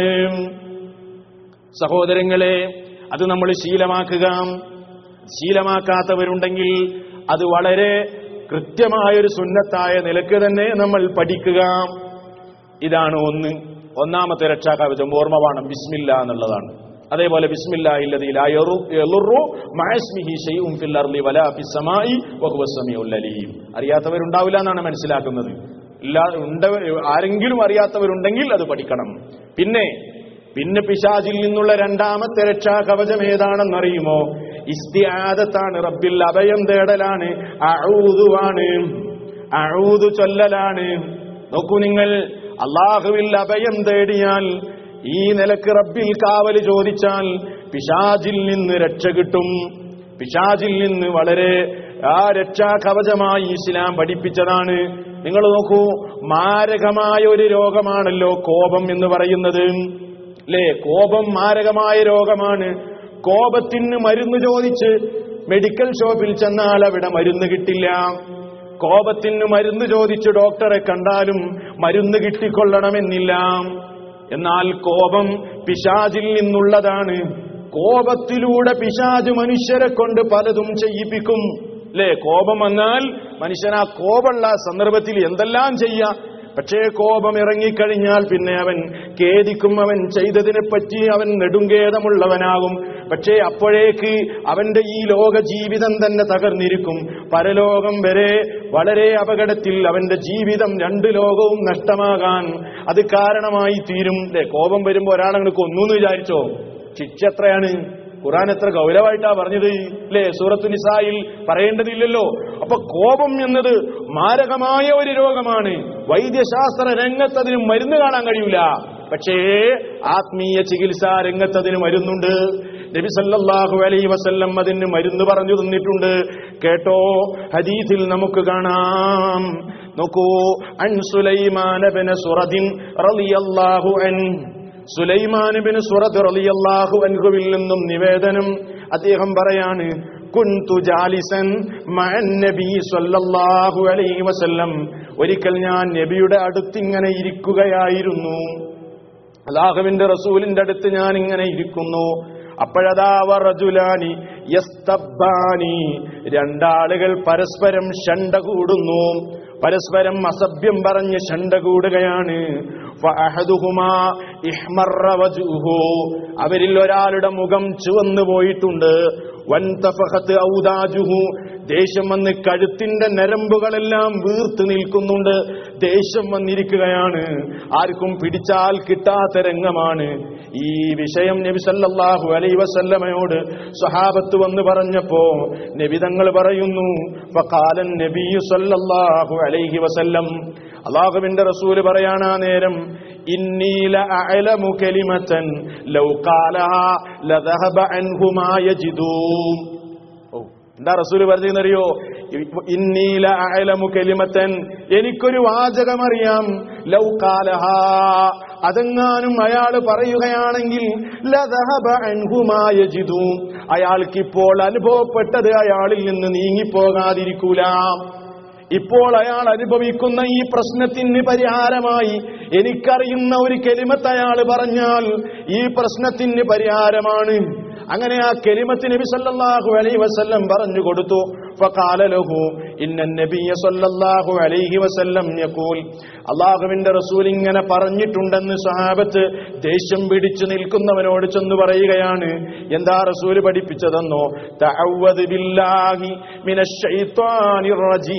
സഹോദരങ്ങളെ അത് നമ്മൾ ശീലമാക്കുക ശീലമാക്കാത്തവരുണ്ടെങ്കിൽ അത് വളരെ കൃത്യമായൊരു സുന്നത്തായ നിലക്ക് തന്നെ നമ്മൾ പഠിക്കുക ഇതാണ് ഒന്ന് ഒന്നാമത്തെ രക്ഷാകവചം ഓർമ്മ വേണം ബിസ്മില്ല എന്നുള്ളതാണ് അതേപോലെ ബിസ്മില്ല അറിയാത്തവരുണ്ടാവില്ല എന്നാണ് മനസ്സിലാക്കുന്നത് ഇല്ല ഉണ്ടവർ ആരെങ്കിലും അറിയാത്തവരുണ്ടെങ്കിൽ അത് പഠിക്കണം പിന്നെ പിന്നെ പിശാചിൽ നിന്നുള്ള രണ്ടാമത്തെ രക്ഷാ കവചം ഏതാണെന്നറിയുമോ ഇസ്തിയാദത്താണ് റബ്ബിൽ അഭയം തേടലാണ് അഴൂതുവാണ് അഴൂതു ചൊല്ലലാണ് നോക്കൂ നിങ്ങൾ അള്ളാഹുവിൽ അഭയം തേടിയാൽ ഈ നിലക്ക് റബ്ബിൽ കാവല് ചോദിച്ചാൽ പിശാചിൽ നിന്ന് രക്ഷ കിട്ടും പിശാചിൽ നിന്ന് വളരെ ആ രക്ഷാ കവചമായി ഇസ്ലാം പഠിപ്പിച്ചതാണ് നിങ്ങൾ നോക്കൂ മാരകമായ ഒരു രോഗമാണല്ലോ കോപം എന്ന് പറയുന്നത് അല്ലേ കോപം മാരകമായ രോഗമാണ് കോപത്തിന് മരുന്ന് ചോദിച്ച് മെഡിക്കൽ ഷോപ്പിൽ ചെന്നാൽ അവിടെ മരുന്ന് കിട്ടില്ല കോപത്തിന് മരുന്ന് ചോദിച്ച് ഡോക്ടറെ കണ്ടാലും മരുന്ന് കിട്ടിക്കൊള്ളണമെന്നില്ല എന്നാൽ കോപം പിശാചിൽ നിന്നുള്ളതാണ് കോപത്തിലൂടെ പിശാജ് മനുഷ്യരെ കൊണ്ട് പലതും ചെയ്യിപ്പിക്കും അല്ലേ കോപം വന്നാൽ മനുഷ്യൻ ആ കോപമുള്ള സന്ദർഭത്തിൽ എന്തെല്ലാം ചെയ്യാം പക്ഷേ കോപം ഇറങ്ങിക്കഴിഞ്ഞാൽ പിന്നെ അവൻ ഖേദിക്കും അവൻ ചെയ്തതിനെ പറ്റി അവൻ നെടുങ്കേതമുള്ളവനാകും പക്ഷേ അപ്പോഴേക്ക് അവന്റെ ഈ ലോക ജീവിതം തന്നെ തകർന്നിരിക്കും പരലോകം വരെ വളരെ അപകടത്തിൽ അവന്റെ ജീവിതം രണ്ട് ലോകവും നഷ്ടമാകാൻ അത് കാരണമായി തീരും അല്ലെ കോപം വരുമ്പോ ഒരാളങ്ങനെ കൊന്നു എന്ന് വിചാരിച്ചോ ശിക്ഷ എത്രയാണ് ഖുറാൻ എത്ര ഗൗരവമായിട്ടാ പറഞ്ഞത് അല്ലേ സൂറത്തു നിസായിൽ പറയേണ്ടതില്ലല്ലോ അപ്പൊ കോപം എന്നത് മാരകമായ ഒരു രോഗമാണ് വൈദ്യശാസ്ത്ര രംഗത്ത് അതിന് മരുന്ന് കാണാൻ കഴിയൂല പക്ഷേ ആത്മീയ ചികിത്സാ രംഗത്ത് അതിന് മരുന്നുണ്ട് നബി സല്ലല്ലാഹു അലൈഹി വസല്ലം അതിന് മരുന്ന് പറഞ്ഞു തന്നിട്ടുണ്ട് കേട്ടോ ഹദീസിൽ നമുക്ക് കാണാം നോക്കൂ അൻ സുലൈമാൻ ബിൻ സുറദിൻ റളിയല്ലാഹു അൻഹു സുലൈമാൻ ബിൻ സുറദ് റളിയല്ലാഹു അൻഹുവിൽ നിന്നും നിവേദനം അദ്ദേഹം പറയാണ് കുൻതു ജാലിസൻ മഅൻ നബി സ്വല്ലല്ലാഹു അലൈഹി വസല്ലം ഒരിക്കൽ ഞാൻ നബിയുടെ അടുത്ത് ഇങ്ങനെ ഇരിക്കുകയായിരുന്നു അല്ലാഹുവിന്റെ റസൂലിന്റെ അടുത്ത് ഞാൻ ഇങ്ങനെ ഇരിക്കുന്നു അപ്പോഴതാ റജുലാനി യസ്തബ്ബാനി രണ്ടാളുകൾ പരസ്പരം ഷണ്ട കൂടുന്നു പരസ്പരം അസഭ്യം പറഞ്ഞ് ഷണ്ട കൂടുകയാണ് ഫഅഹദുഹുമാ ഇഹ്മറ വജ്ഹുഹു അവരിൽ ഒരാളുടെ മുഖം ചുവന്നു പോയിട്ടുണ്ട് വൻതഫഖത്ത് ഔദാജുഹു ദേഷ്യം വന്ന് കഴുത്തിന്റെ നരമ്പുകളെല്ലാം വീർത്ത് നിൽക്കുന്നുണ്ട് ദേഷ്യം വന്നിരിക്കുകയാണ് ആർക്കും പിടിച്ചാൽ കിട്ടാത്ത രംഗമാണ് ഈ വിഷയം നബി സല്ലല്ലാഹു അലൈഹി വസല്ലമയോട് സ്വഹാബത്ത് വന്ന് പറഞ്ഞപ്പോ നബി തങ്ങൾ പറയുന്നു ഫഖാലൻ നബിയു സല്ലല്ലാഹു അലൈഹി വസല്ലം അള്ളാഹുവിന്റെ റസൂല് പറയാനാ നേരം ഇന്നീല അഅലമു കലിമത്തൻ ലൗ ഖാലഹാ ലദഹബ അൻഹു മാ യജിദൂം ഓ എന്താ റസൂല് പറഞ്ഞറിയോ ഇന്നീല അഅലമു കലിമത്തൻ എനിക്കൊരു വാചകമറിയാം ലൗ ഖാലഹാ അതെങ്ങാനും അയാൾ പറയുകയാണെങ്കിൽ ലദഹബ അൻഹു മാ യജിദൂം അയാൾക്കിപ്പോൾ അനുഭവപ്പെട്ടത് അയാളിൽ നിന്ന് നീങ്ങിപ്പോകാതിരിക്കൂല ഇപ്പോൾ അയാൾ അനുഭവിക്കുന്ന ഈ പ്രശ്നത്തിന് പരിഹാരമായി എനിക്കറിയുന്ന ഒരു കെലിമത്ത് അയാൾ പറഞ്ഞാൽ ഈ പ്രശ്നത്തിന് പരിഹാരമാണ് അങ്ങനെ ആ കെലിമത്ത് നബി സല്ലല്ലാഹു അലൈഹി വസല്ലം പറഞ്ഞു കൊടുത്തു ഫഖാല ലഹു ഇന്ന നബിയ സല്ലല്ലാഹു അലൈഹി വസല്ലം യഖൂൽ അള്ളാഹുവിന്റെ റസൂൽ ഇങ്ങനെ പറഞ്ഞിട്ടുണ്ടെന്ന് സഹാബത്ത് ദേഷ്യം പിടിച്ചു നിൽക്കുന്നവനോട് ചെന്ന് പറയുകയാണ് എന്താ റസൂൽ പഠിപ്പിച്ചതെന്നോ തഅവ്വദ് ബില്ലാഹി മിനശ് ശൈത്വാനിർ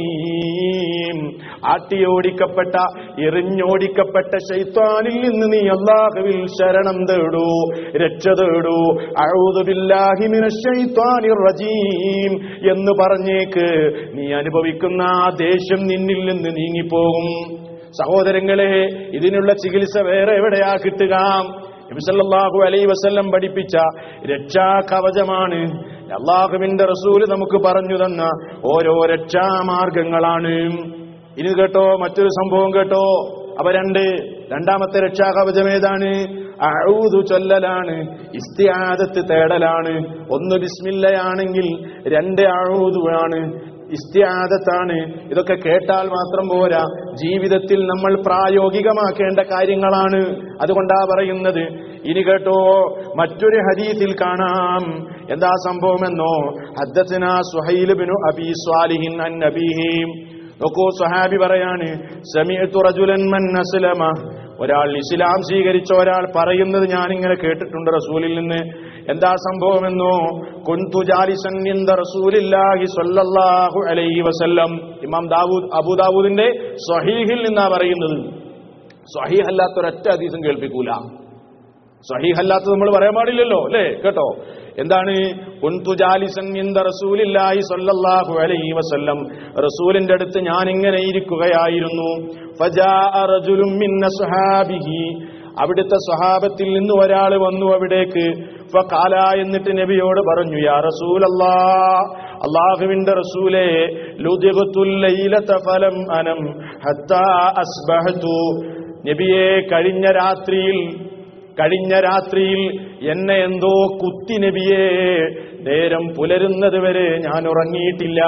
റജീം ആട്ടിയോടിക്കപ്പെട്ട എറിഞ്ഞോടിക്കപ്പെട്ട ശൈത്വാനിൽ നിന്ന് നീ അള്ളാഹുവിൽ ശരണം തേടൂ രക്ഷ തേടൂ അഊദു ബില്ലാഹി മിനശ് ശൈത്വാനിർ റജീം എന്ന് പറഞ്ഞേക്ക് നീ അനുഭവിക്കുന്ന ആ ദേഷ്യം നിന്നിൽ നിന്ന് നീങ്ങിപ്പോകും സഹോദരങ്ങളെ ഇതിനുള്ള ചികിത്സ വേറെ എവിടെയാ കിട്ടുക നബിസല്ലാഹു അലൈ വസല്ലം പഠിപ്പിച്ച രക്ഷാ കവചമാണ് അള്ളാഹുവിന്റെ റസൂല് നമുക്ക് പറഞ്ഞു തന്ന ഓരോ രക്ഷാമാർഗങ്ങളാണ് ഇനി കേട്ടോ മറ്റൊരു സംഭവം കേട്ടോ അവ രണ്ട് രണ്ടാമത്തെ രക്ഷാകവചം ഏതാണ് അഊദു ചൊല്ലലാണ് ഇസ്തിയാദത്ത് തേടലാണ് ഒന്ന് ബിസ്മില്ലയാണെങ്കിൽ രണ്ട് അഊദു ആണ് ഇസ്തിയാദത്താണ് ഇതൊക്കെ കേട്ടാൽ മാത്രം പോരാ ജീവിതത്തിൽ നമ്മൾ പ്രായോഗികമാക്കേണ്ട കാര്യങ്ങളാണ് അതുകൊണ്ടാ പറയുന്നത് ഇനി കേട്ടോ മറ്റൊരു ഹദീസിൽ കാണാം എന്താ സംഭവമെന്നോ ഹദ്ദത്തിന സുഹൈലുബിനു അബി സ്വാലിഹിൻ അൻ നബീഹിം നോക്കൂ സ്വഹാബി പറയാണ് സമീഅത്തു റജുലൻ മൻ അസ്ലമ ഒരാൾ ഇസ്ലാം സ്വീകരിച്ച ഒരാൾ പറയുന്നത് ഞാൻ ഇങ്ങനെ കേട്ടിട്ടുണ്ട് റസൂലിൽ നിന്ന് എന്താ സംഭവമെന്നോ കുന്തു ജാലിസൻ ഇന്ദ റസൂലില്ലാഹി സ്വല്ലല്ലാഹു അലൈഹി വസല്ലം ഇമാം ദാവൂദ് അബൂദാവൂദിന്റെ സ്വഹീഹിൽ നിന്നാ പറയുന്നത് സ്വഹീഹ് അല്ലാത്തൊരൊറ്റ ഹദീസും കേൾപ്പിക്കൂല സ്വഹീഹ് അല്ലാത്തത് നമ്മൾ പറയാൻ പാടില്ലല്ലോ അല്ലേ കേട്ടോ എന്താണ് കുന്തു ജാലിസൻ ഇന്ദ റസൂലില്ലാഹി സ്വല്ലല്ലാഹു അലൈഹി വസല്ലം റസൂലിന്റെ അടുത്ത് ഞാൻ ഇങ്ങനെ ഇരിക്കുകയായിരുന്നു ഫജാഅ റജുലും മിൻ അസ്ഹാബിഹി അവിടുത്തെ സ്വഹാബത്തിൽ നിന്ന് ഒരാൾ വന്നു അവിടേക്ക് ഫഖാല എന്നിട്ട് നബിയോട് പറഞ്ഞു യാ റസൂലല്ലാ അള്ളാഹുവിന്റെ റസൂലേ ലുദിഗത്തുൽ ലൈലത ഫലം അനം ഹത്താ അസ്ബഹതു നബിയെ കഴിഞ്ഞ രാത്രിയിൽ കഴിഞ്ഞ രാത്രിയിൽ എന്നെ എന്തോ കുത്തി നബിയെ നേരം പുലരുന്നത് വരെ ഞാൻ ഉറങ്ങിയിട്ടില്ല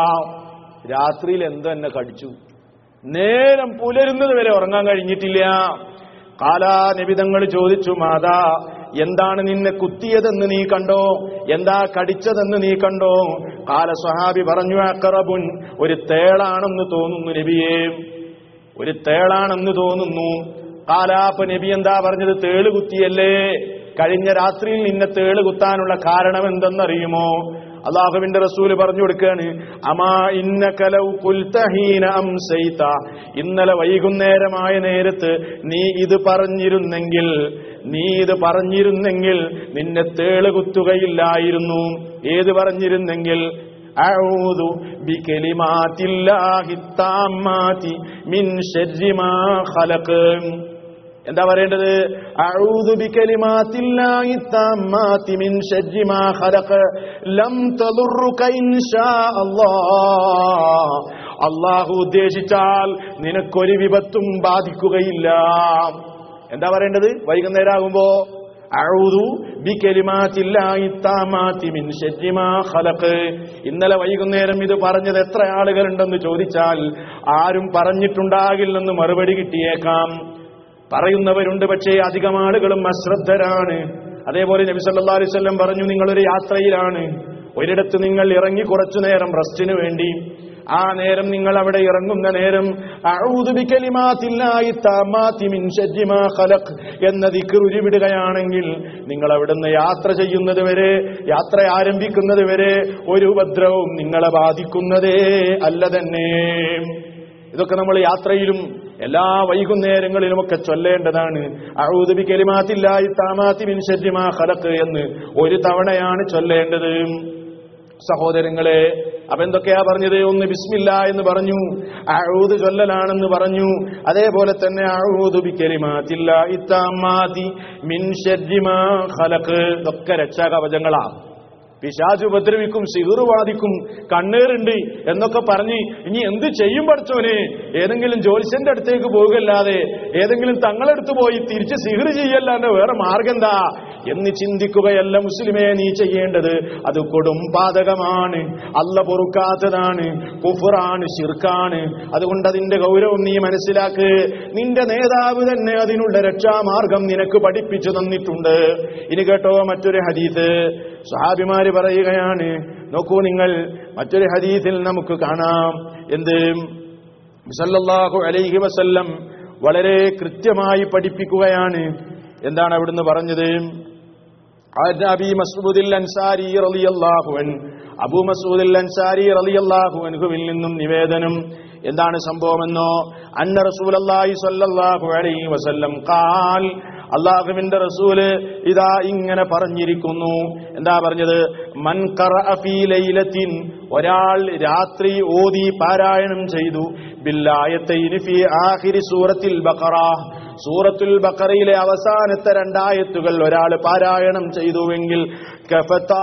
രാത്രിയിൽ എന്തോ എന്നെ കടിച്ചു നേരം പുലരുന്നത് വരെ ഉറങ്ങാൻ കഴിഞ്ഞിട്ടില്ല കാലാ നിബിതങ്ങൾ ചോദിച്ചു മാതാ എന്താണ് നിന്നെ കുത്തിയതെന്ന് നീ കണ്ടോ എന്താ കടിച്ചതെന്ന് നീ കണ്ടോ കാല സ്വഹാബി പറഞ്ഞു അക്കറബുൻ ഒരു തേളാണെന്ന് തോന്നുന്നു നബിയെ ഒരു തേളാണെന്ന് തോന്നുന്നു കാലാപ്പ നബി എന്താ പറഞ്ഞത് തേള് കുത്തിയല്ലേ കഴിഞ്ഞ രാത്രിയിൽ നിന്നെ തേള് കുത്താനുള്ള കാരണം എന്തെന്നറിയുമോ അള്ളാഹുവിന്റെ റസൂല് പറഞ്ഞു കൊടുക്കുകയാണ് അമാ ഇന്ന കലൗ കുൽത്തഹീന അംസൈത ഇന്നലെ വൈകുന്നേരമായ നേരത്ത് നീ ഇത് പറഞ്ഞിരുന്നെങ്കിൽ നീ ഇത് പറഞ്ഞിരുന്നെങ്കിൽ നിന്നെ തേള് കുത്തുകയില്ലായിരുന്നു ഏത് പറഞ്ഞിരുന്നെങ്കിൽ أعوذ بكلمات الله التامات من شر ما خلق എന്താ പറയേണ്ടത് അഊദു ബികലിമാത്തില്ലാഹി തമ്മാതി മിൻ ശർരി മാ ഖലഖ ലം തദുറുക ഇൻഷാ അല്ലാഹ് അല്ലാഹു ഉദ്ദേശിച്ചാൽ നിനക്കൊരു വിപത്തും ബാധിക്കുകയില്ല എന്താ പറയേണ്ടത് വൈകുന്നേരം ആകുമ്പോ അഊദു ബികലിമാത്തില്ലാഹി തമ്മാതി മിൻ ശർരി മാ ഖലഖ ഇന്നലെ വൈകുന്നേരം ഇത് പറഞ്ഞത് എത്ര ആളുകളുണ്ടെന്ന് ചോദിച്ചാൽ ആരും പറഞ്ഞിട്ടുണ്ടാകില്ലെന്ന് മറുപടി കിട്ടിയേക്കാം പറയുന്നവരുണ്ട് പക്ഷേ അധികം ആളുകളും അശ്രദ്ധരാണ് അതേപോലെ നബി സല്ലല്ലാഹു അലൈഹി വസല്ലം പറഞ്ഞു നിങ്ങളൊരു യാത്രയിലാണ് ഒരിടത്ത് നിങ്ങൾ ഇറങ്ങി കുറച്ചു നേരം റെസ്റ്റിന് വേണ്ടി ആ നേരം നിങ്ങൾ അവിടെ ഇറങ്ങുന്ന നേരം അഊദു ബികലിമാത്തില്ലാഹി തമ്മാത്തി മിൻ ശർരി മാ ഖലഖ് എന്ന ദിക്ർ ഉരുവിടുകയാണെങ്കിൽ നിങ്ങൾ അവിടുന്ന് യാത്ര ചെയ്യുന്നത് വരെ യാത്ര ആരംഭിക്കുന്നത് വരെ ഒരു ഉപദ്രവവും നിങ്ങളെ ബാധിക്കുന്നതേ അല്ല തന്നെ ഇതൊക്കെ നമ്മൾ യാത്രയിലും എല്ലാ വൈകുന്നേരങ്ങളിലുമൊക്കെ ചൊല്ലേണ്ടതാണ് അഊദു ബികലിമാത്തില്ലാഹി തമ്മാത്തി മിൻ ശർരി മാ ഖലഖ് എന്ന് ഒരു തവണയാണ് ചൊല്ലേണ്ടത് സഹോദരങ്ങളെ അപ്പൊ എന്തൊക്കെയാ പറഞ്ഞത് ഒന്ന് ബിസ്മില്ല എന്ന് പറഞ്ഞു അഴൂത് ചൊല്ലലാണെന്ന് പറഞ്ഞു അതേപോലെ തന്നെ അഴൂത് ബിക്കലിമാത്തില്ല ഇത്താമാതി മിൻ ശർരി മാ ഖലഖ് ഇതൊക്കെ രക്ഷാകവചങ്ങളാ പിശാച് ഉപദ്രവിക്കും സിഹുറ് ബാധിക്കും കണ്ണേറുണ്ട് എന്നൊക്കെ പറഞ്ഞ് ഇനി എന്ത് ചെയ്യും പഠിച്ചോനെ ഏതെങ്കിലും ജ്യോത്സ്യന്റെ അടുത്തേക്ക് പോകുകയല്ലാതെ ഏതെങ്കിലും തങ്ങളെടുത്ത് പോയി തിരിച്ച് സിഹർ ചെയ്യല്ലാണ്ട് വേറെ മാർഗം എന്താ എന്ന് ചിന്തിക്കുകയല്ല മുസ്ലിമേ നീ ചെയ്യേണ്ടത് അത് കൊടും പാതകമാണ് അല്ല പൊറുക്കാത്തതാണ് കുഫറാണ് ശിർക്കാണ് അതുകൊണ്ട് അതിന്റെ ഗൗരവം നീ മനസ്സിലാക്ക് നിന്റെ നേതാവ് തന്നെ അതിനുള്ള രക്ഷാമാർഗം നിനക്ക് പഠിപ്പിച്ചു തന്നിട്ടുണ്ട് ഇനി കേട്ടോ മറ്റൊരു ഹദീസ് സ്വഹാബിമാര് പറയുകയാണ് നോക്കൂ നിങ്ങൾ മറ്റൊരു ഹദീസിൽ നമുക്ക് കാണാം എന്ത് സല്ലല്ലാഹു അലൈഹി വസല്ലം വളരെ കൃത്യമായി പഠിപ്പിക്കുകയാണ് എന്താണ് അവിടുന്ന് പറഞ്ഞത് عن أبي مسعود الأنصاري رضي الله عنه അബൂ മസൂദ് അൻസാരി റളിയല്ലാഹു അൻഹുവിൽ നിന്നും നിവേദനം എന്താണ് സംഭവമെന്നോ അന്ന റസൂലല്ലാഹി സ്വല്ലല്ലാഹു അലൈഹി വസല്ലം ഖാൽ അള്ളാഹുവിന്റെ റസൂല് ഇതാ ഇങ്ങനെ പറഞ്ഞിരിക്കുന്നു എന്താ പറഞ്ഞത് മൻ ഖറഅ ഫീ ലൈലത്തിൻ ഒരാൾ രാത്രി ഓതി പാരായണം ചെയ്തു ബില്ലായത്തൈനി ഫീ ആഖിരി സൂറത്തിൽ ബഖറ സൂറത്തുൽ ബഖറയിലെ അവസാനത്തെ രണ്ടായത്തുകൾ ഒരാൾ പാരായണം ചെയ്തുവെങ്കിൽ കഫത്താ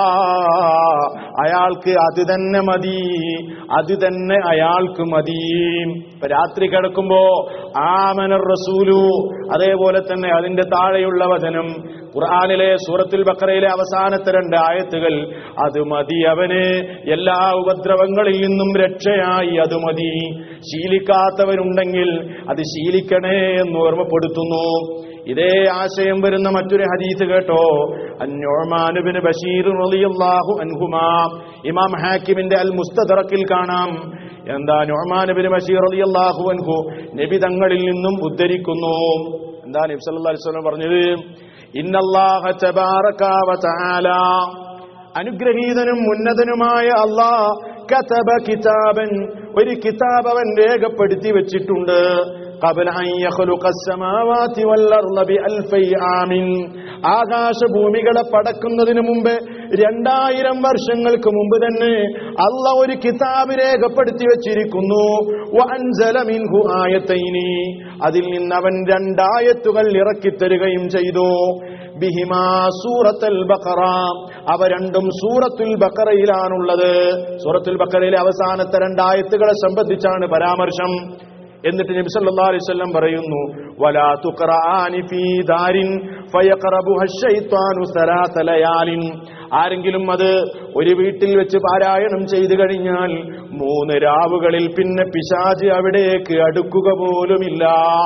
അയാൾക്ക് അത് തന്നെ മതി അത് തന്നെ അയാൾക്ക് മതി ഇപ്പൊ രാത്രി കിടക്കുമ്പോ ആമനർ റസൂലു അതേപോലെ തന്നെ അതിന്റെ താഴെയുള്ള വചനം ഖുർആാനിലെ സൂറത്തുൽ ബക്കറയിലെ അവസാനത്തെ രണ്ട് ആയത്തുകൾ അത് മതി അവന് എല്ലാ ഉപദ്രവങ്ങളിൽ നിന്നും രക്ഷയായി അത് മതി ശീലിക്കാത്തവരുണ്ടെങ്കിൽ അത് ശീലിക്കണേ എന്ന് ഓർമ്മപ്പെടുത്തുന്നു ഇതേ ആശയം വരുന്ന മറ്റൊരു ഹദീസ് കേട്ടോ അന്യോമാനുബിന് ബഷീർ റളിയല്ലാഹു അൻഹുമാ ഇമാം ഹാക്കിമിന്റെ അൽ മുസ്തദറക്കിൽ കാണാം എന്താ നൊഹ്മാനുബിന് ബഷീർ റളിയല്ലാഹു അൻഹു നബി തങ്ങളിൽ നിന്നും ഉദ്ധരിക്കുന്നു എന്താ നബി സല്ലല്ലാഹു അലൈഹി വസല്ലം പറഞ്ഞത് ഇന്നല്ലാഹ തബാറക വ തആല അനുഗ്രഹീതനും ഉന്നതനുമായ അള്ളാഹ് കതബ കിതാബൻ ഒരു കിതാബ് അവൻ രേഖപ്പെടുത്തി വെച്ചിട്ടുണ്ട് قبل أن يخلق السماوات والأرض بألفي عام ആകാശഭൂമികളെ പടക്കുന്നതിന് മുമ്പ് രണ്ടായിരം വർഷങ്ങൾക്ക് മുമ്പ് തന്നെ അല്ല ഒരു കിതാബ് രേഖപ്പെടുത്തി വെച്ചിരിക്കുന്നു വഅൻസല മിൻഹു ആയത്തൈനി അതിൽ നിന്ന് അവൻ രണ്ടായത്തുകൾ ഇറക്കിത്തരുകയും ചെയ്തു ബിഹിമാ സൂറത്തുൽ ബഖറ അവ രണ്ടും സൂറത്തുൽ ബഖറയിലാണുള്ളത് സൂറത്തുൽ ബഖറയിലെ അവസാനത്തെ രണ്ടായത്തുകളെ സംബന്ധിച്ചാണ് പരാമർശം എന്നിട്ട് നബി സല്ലല്ലാഹു അലൈഹി വസല്ലം പറയുന്നു വലാ തുഖറാനി ഫീ ദാരിൻ ഫയഖറബുഹ ശൈത്വാനു സലാസ ലയാലിൻ ആരെങ്കിലും അത് ഒരു വീട്ടിൽ വെച്ച് പാരായണം ചെയ്തു കഴിഞ്ഞാൽ മൂന്ന് രാവുകളിൽ പിന്നെ പിശാച് അവിടേക്ക് അടുക്കുക പോലുമില്ല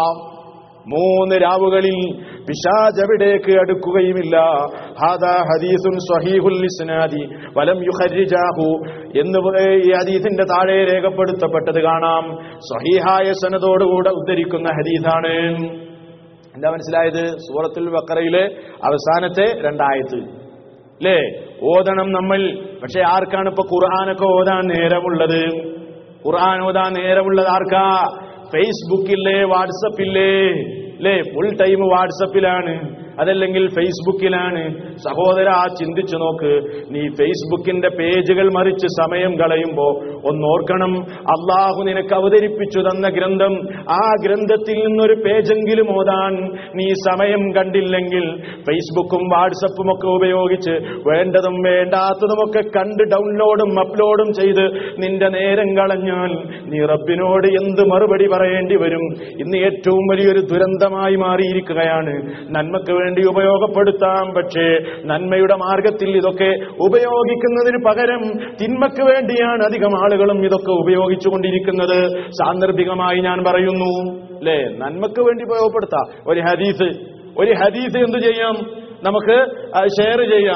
മൂന്ന് രാവുകളിൽ പിശാജ് അവിടേക്ക് അടുക്കുകയുമില്ല ഹാദാ ഹദീസുൻ സ്വഹീഹുൽ ഇസ്നാദി വലം യുഖർരിജാഹു എന്ന് ഈ ഹദീസിന്റെ താഴെ രേഖപ്പെടുത്തപ്പെട്ടത് കാണാം സ്വഹീഹായ സനതോടുകൂടെ ഉദ്ധരിക്കുന്ന ഹദീസാണ് എന്താ മനസ്സിലായത് സൂറത്തുൽ ബക്കറയിലെ അവസാനത്തെ രണ്ടായത്ത് അല്ലേ ഓതണം നമ്മൾ പക്ഷെ ആർക്കാണ് ഇപ്പൊ ഖുർആാനൊക്കെ ഓതാൻ നേരമുള്ളത് ഖുർആൻ ഓതാൻ നേരമുള്ളത് ആർക്കാ ഫേസ്ബുക്കില്ലേ വാട്സപ്പില്ലേ അല്ലേ ഫുൾ ടൈം വാട്സപ്പിലാണ് അതല്ലെങ്കിൽ ഫേസ്ബുക്കിലാണ് സഹോദര ആ ചിന്തിച്ചു നോക്ക് നീ ഫേസ്ബുക്കിന്റെ പേജുകൾ മറിച്ച് സമയം കളയുമ്പോ ഒന്നോർക്കണം അള്ളാഹു നിനക്ക് അവതരിപ്പിച്ചു തന്ന ഗ്രന്ഥം ആ ഗ്രന്ഥത്തിൽ നിന്നൊരു പേജെങ്കിലും ഓതാൻ നീ സമയം കണ്ടില്ലെങ്കിൽ ഫേസ്ബുക്കും വാട്സപ്പും ഒക്കെ ഉപയോഗിച്ച് വേണ്ടതും വേണ്ടാത്തതുമൊക്കെ കണ്ട് ഡൗൺലോഡും അപ്ലോഡും ചെയ്ത് നിന്റെ നേരം കളഞ്ഞാൽ നീ റബ്ബിനോട് എന്ത് മറുപടി പറയേണ്ടി വരും ഇന്ന് ഏറ്റവും വലിയൊരു ദുരന്തമായി മാറിയിരിക്കുകയാണ് നന്മക്ക് വേണ്ടി ഉപയോഗപ്പെടുത്താം പക്ഷേ നന്മയുടെ മാർഗത്തിൽ ഇതൊക്കെ ഉപയോഗിക്കുന്നതിന് പകരം തിന്മക്ക് വേണ്ടിയാണ് അധികം ആളുകളും ഇതൊക്കെ ഉപയോഗിച്ചുകൊണ്ടിരിക്കുന്നത് സാന്ദർഭികമായി ഞാൻ പറയുന്നു അല്ലേ നന്മക്ക് വേണ്ടി ഉപയോഗപ്പെടുത്താം ഒരു ഹദീസ് ഒരു ഹദീസ് എന്ത് ചെയ്യാം നമുക്ക് ഷെയർ ചെയ്യാം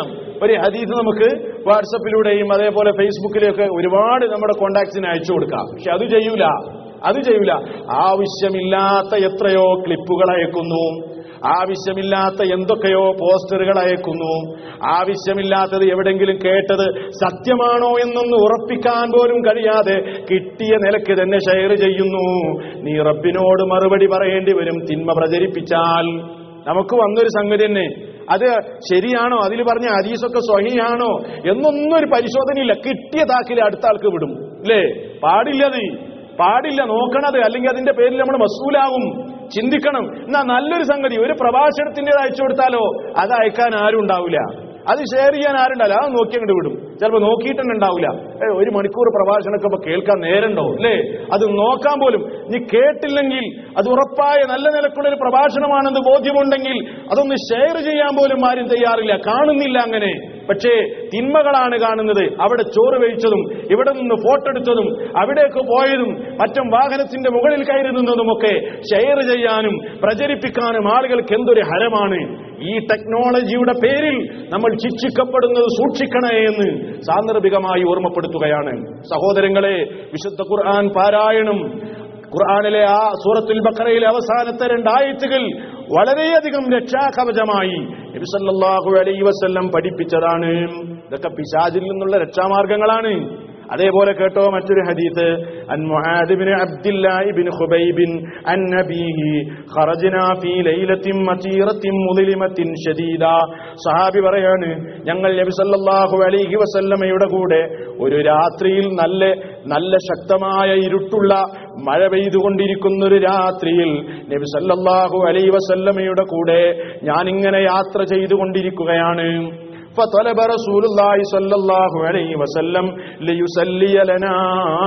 ഒരു ഹദീസ് നമുക്ക് വാട്സപ്പിലൂടെയും അതേപോലെ ഫേസ്ബുക്കിലൊക്കെ ഒരുപാട് നമ്മുടെ കോണ്ടാക്ട്സിന് അയച്ചു കൊടുക്കാം പക്ഷെ അത് ചെയ്യൂല അത് ചെയ്യൂല ആവശ്യമില്ലാത്ത എത്രയോ ക്ലിപ്പുകൾ അയക്കുന്നു ആവശ്യമില്ലാത്ത എന്തൊക്കെയോ പോസ്റ്ററുകൾ അയക്കുന്നു ആവശ്യമില്ലാത്തത് എവിടെങ്കിലും കേട്ടത് സത്യമാണോ എന്നൊന്ന് ഉറപ്പിക്കാൻ പോലും കഴിയാതെ കിട്ടിയ നിലയ്ക്ക് തന്നെ ഷെയർ ചെയ്യുന്നു നീ റബ്ബിനോട് മറുപടി പറയേണ്ടി വരും തിന്മ പ്രചരിപ്പിച്ചാൽ നമുക്ക് വന്നൊരു സംഗതി തന്നെ അത് ശരിയാണോ അതിൽ പറഞ്ഞ ഹദീസൊക്കെ സ്വഹിയാണോ എന്നൊന്നും ഒരു പരിശോധനയില്ല കിട്ടിയ താക്കിൽ അടുത്ത ആൾക്ക് വിടും അല്ലേ പാടില്ലത് പാടില്ല നോക്കണത് അല്ലെങ്കിൽ അതിന്റെ പേരിൽ നമ്മൾ മസൂലാവും ചിന്തിക്കണം എന്നാ നല്ലൊരു സംഗതി ഒരു പ്രഭാഷണത്തിൻ്റെത് അയച്ചു കൊടുത്താലോ അത് അയക്കാൻ ആരും ഉണ്ടാവില്ല അത് ഷെയർ ചെയ്യാൻ ആരുണ്ടല്ല അത് നോക്കി അങ്ങോട്ട് വിടും ചിലപ്പോൾ നോക്കിയിട്ട് തന്നെ ഉണ്ടാവില്ല ഏ, ഒരു മണിക്കൂർ പ്രഭാഷണമൊക്കെ ഇപ്പൊ കേൾക്കാൻ നേരണ്ടോ അല്ലേ അത് നോക്കാൻ പോലും നീ കേട്ടില്ലെങ്കിൽ അത് ഉറപ്പായ നല്ല നിലക്കുള്ള ഒരു പ്രഭാഷണമാണെന്ന് ബോധ്യമുണ്ടെങ്കിൽ അതൊന്ന് ഷെയർ ചെയ്യാൻ പോലും ആരും തയ്യാറില്ല കാണുന്നില്ല അങ്ങനെ പക്ഷേ തിന്മകളാണ് കാണുന്നത് അവിടെ ചോറ് കഴിച്ചതും ഇവിടെ നിന്ന് ഫോട്ടോ എടുത്തതും അവിടേക്ക് പോയതും മറ്റും വാഹനത്തിന്റെ മുകളിൽ കയറി നിന്നതുമൊക്കെ ഷെയർ ചെയ്യാനും പ്രചരിപ്പിക്കാനും ആളുകൾക്ക് എന്തൊരു ഹരമാണ് ഈ ടെക്നോളജിയുടെ പേരിൽ നമ്മൾ ശിക്ഷിക്കപ്പെടുന്നത് സൂക്ഷിക്കണേ എന്ന് സാന്ദർഭികമായി ഓർമ്മപ്പെടുത്തുകയാണ് സഹോദരങ്ങളെ വിശുദ്ധ ഖുർആൻ പാരായണം ഖുർആനിലെ ആ സൂറത്തുൽ ബക്കറയിലെ അവസാനത്തെ രണ്ടായത്തുകൾ വളരെയധികം രക്ഷാകവചമായി നബി സല്ലല്ലാഹു അലൈഹി വസല്ലം പഠിപ്പിച്ചതാണ് ഇതൊക്കെ പിശാചിൽ നിന്നുള്ള രക്ഷാമാർഗങ്ങളാണ് അതേപോലെ കേട്ടോ മറ്റൊരു ഹദീസ് അൻ മുആദ് ഇബ്നു അബ്ദുല്ലാഹി ഇബ്നു ഖുബൈബിൻ അൻ നബീഹി ഖറജ്നാ ഫീ ലൈലത്തിൻ മതീറത്തിൻ മുദ്ലിമത്തിൻ ഷദീദ സഹാബി പറയാണ് ഞങ്ങൾ നബി സല്ലല്ലാഹു അലൈഹി വസല്ലമയുടെ കൂടെ ഒരു രാത്രിയിൽ നല്ല നല്ല ശക്തമായ ഇരുട്ടുള്ള മഴ പെയ്തുകൊണ്ടിരിക്കുന്ന ഒരു രാത്രിയിൽ നബി സല്ലല്ലാഹു അലൈഹി വസല്ലമയുടെ കൂടെ ഞാനിങ്ങനെ യാത്ര ചെയ്തുകൊണ്ടിരിക്കുകയാണ് فطلب رسول الله صلى الله عليه وسلم ليصلي لنا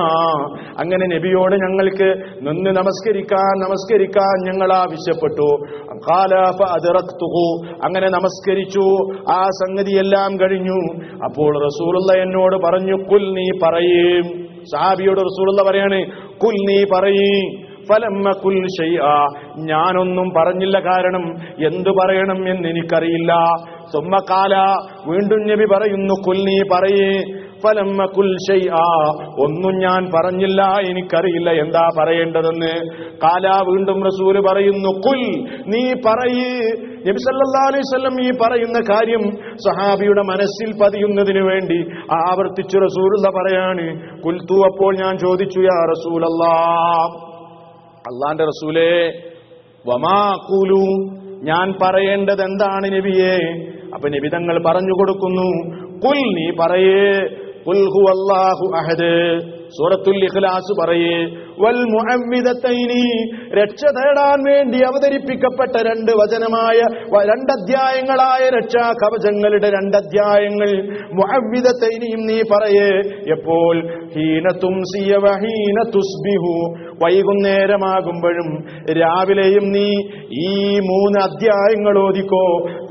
അങ്ങനെ നബിയോട് ഞങ്ങൾക്ക് നിന്ന് നമസ്കരിക്കാൻ നമസ്കരിക്കാൻ ഞങ്ങൾ ആവശ്യപ്പെട്ടു ഖാല ഫഅദ്റക്തുഹു അങ്ങനെ നമസ്കരിച്ചു ആ സംഗതിയെല്ലാം കഴിഞ്ഞു അപ്പോൾ റസൂലുള്ള എന്നോട് പറഞ്ഞു കുൽ നീ പറയും സഹാബിയോട് റസൂലുള്ള പറയാണ് കുൽ നീ പറയും ഫലമ്മ കുൽ ഷൈആ ഞാനൊന്നും പറഞ്ഞില്ല കാരണം എന്തു പറയണം എന്ന് എനിക്കറിയില്ല സുമ്മക്കാല വീണ്ടും നബി പറയുന്നു കുൽ നീ പറയേ ഫലമ്മ കുൽ ഷൈആ ഒന്നും ഞാൻ പറഞ്ഞില്ല എനിക്കറിയില്ല എന്താ പറയേണ്ടതെന്ന് കാല വീണ്ടും റസൂല് പറയുന്നു കുൽ നീ പറയ് നബി സല്ലല്ലാഹു അലൈഹി വസല്ലം ഈ പറയുന്ന കാര്യം സഹാബിയുടെ മനസ്സിൽ പതിയുന്നതിന് വേണ്ടി ആവർത്തിച്ചു റസൂലുള്ള പറയാണ് കുൽത്തു അപ്പോൾ ഞാൻ ചോദിച്ചു യാ റസൂലല്ലാഹ് അള്ളാന്റെ റസൂലേ വമാ കൂലു ഞാൻ പറയേണ്ടത് എന്താണ് നബിയെ അപ്പൊ നബി തങ്ങൾ പറഞ്ഞു കൊടുക്കുന്നു കുൽ നീ പറയേ കുൽ ഹുവല്ലാഹു അഹദ് സൂറത്തുൽ ഇഖ്ലാസ് പറയേ വൽ മുഅവ്വിദത്തൈനി രക്ഷ തേടാൻ വേണ്ടി അവതരിപ്പിക്കപ്പെട്ട രണ്ട് വചനമായ വ- രണ്ടധ്യായങ്ങളായ രക്ഷാ കവചങ്ങളുടെ രണ്ടധ്യായങ്ങൾ മുഅവ്വിദത്തൈനിയും നീ പറയേ എപ്പോൾ ഹീന തുംസിയ വഹീന തുസ്ബിഹു വൈകുന്നേരമാകുമ്പോഴും രാവിലെയും നീ ഈ മൂന്ന് അധ്യായങ്ങൾ ഓദിക്കോ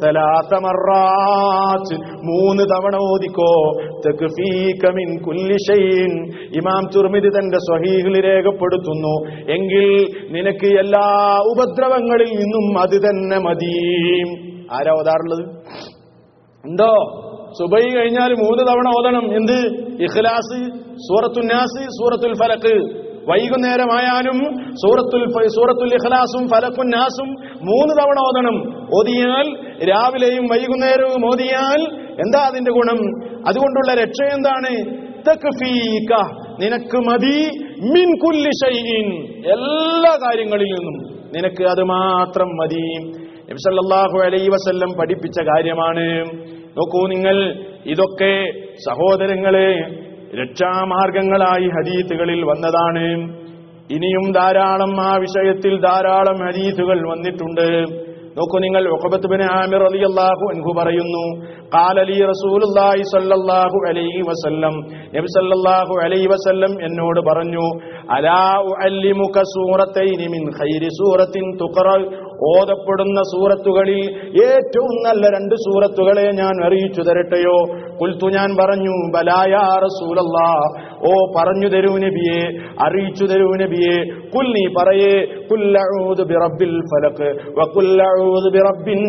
തലാത്തമറാത്ത് മൂന്ന് തവണ ഓദിക്കോ തക്ഫീക മിൻ കുല്ലി ഷൈഇൻ ഇമാം തുർമിദി തന്റെ സ്വഹീഹിൽ രേഖപ്പെടുത്തുന്നു എങ്കിൽ നിനക്ക് എല്ലാ ഉപദ്രവങ്ങളിൽ നിന്നും അത് തന്നെ മതി ആരാ ഓതാറുള്ളത് ഉണ്ടോ സുബൈ കഴിഞ്ഞാൽ മൂന്ന് തവണ ഓതണം എന്ത് ഇഖ്ലാസ് സൂറത്തുന്നാസ് സൂറത്തുൽ ഫലക്ക് വൈകുന്നേരമായാലും സൂറത്തുൽ ഫ- സൂറത്തുൽ ഇഖ്ലാസും ഫലക്കും നാസും മൂന്ന് തവണ ഓതണം ഓതിയാൽ രാവിലെയും വൈകുന്നേരവും ഓതിയാൽ എന്താ അതിന്റെ ഗുണം അതുകൊണ്ടുള്ള രക്ഷ എന്താണ് തക്ഫീക നിനക്ക് മതി മിൻ കുല്ലി ഷൈഇൻ എല്ലാ കാര്യങ്ങളിൽ നിന്നും നിനക്ക് അത് മാത്രം മതി നബി സല്ലല്ലാഹു അലൈഹി വസല്ലം പഠിപ്പിച്ച കാര്യമാണ് നോക്കൂ നിങ്ങൾ ഇതൊക്കെ സഹോദരങ്ങളെ രക്ഷാമാർഗങ്ങളായി ഹദീത്തുകളിൽ വന്നതാണ് ഇനിയും ധാരാളം ആ വിഷയത്തിൽ ധാരാളം ഹദീത്തുകൾ വന്നിട്ടുണ്ട് നോക്കൂ നിങ്ങൾ ഉഖബത്ത് ബിൻ ആമിർ റളിയല്ലാഹു അൻഹു പറയുന്നു ഖാല ലി റസൂലുള്ളാഹി സ്വല്ലല്ലാഹു അലൈഹി വസല്ലം നബി സല്ലല്ലാഹു അലൈഹി വസല്ലം എന്നോട് പറഞ്ഞു അലാ ഉഅല്ലിമുക സൂറത്തൈനി മിൻ ഖൈരി സൂറത്തിൻ തുഖറ ഓതപ്പെടുന്ന സൂറത്തുകളിൽ ഏറ്റവും നല്ല രണ്ട് സൂറത്തുകളെ ഞാൻ അറിയിച്ചു തരട്ടെയോ കുൽത്തു ഞാൻ പറഞ്ഞു ബലായ റസൂലല്ലാ ഓ പറഞ്ഞു തരൂ നബിയെ അറിയിച്ചു തരൂ നബിയെ കുൽ നീ പറയേ കുല്ലഊദു ബിറബ്ബിൽ ഫലക് വകുല്ലഊദു ബിറബ്ബിൻ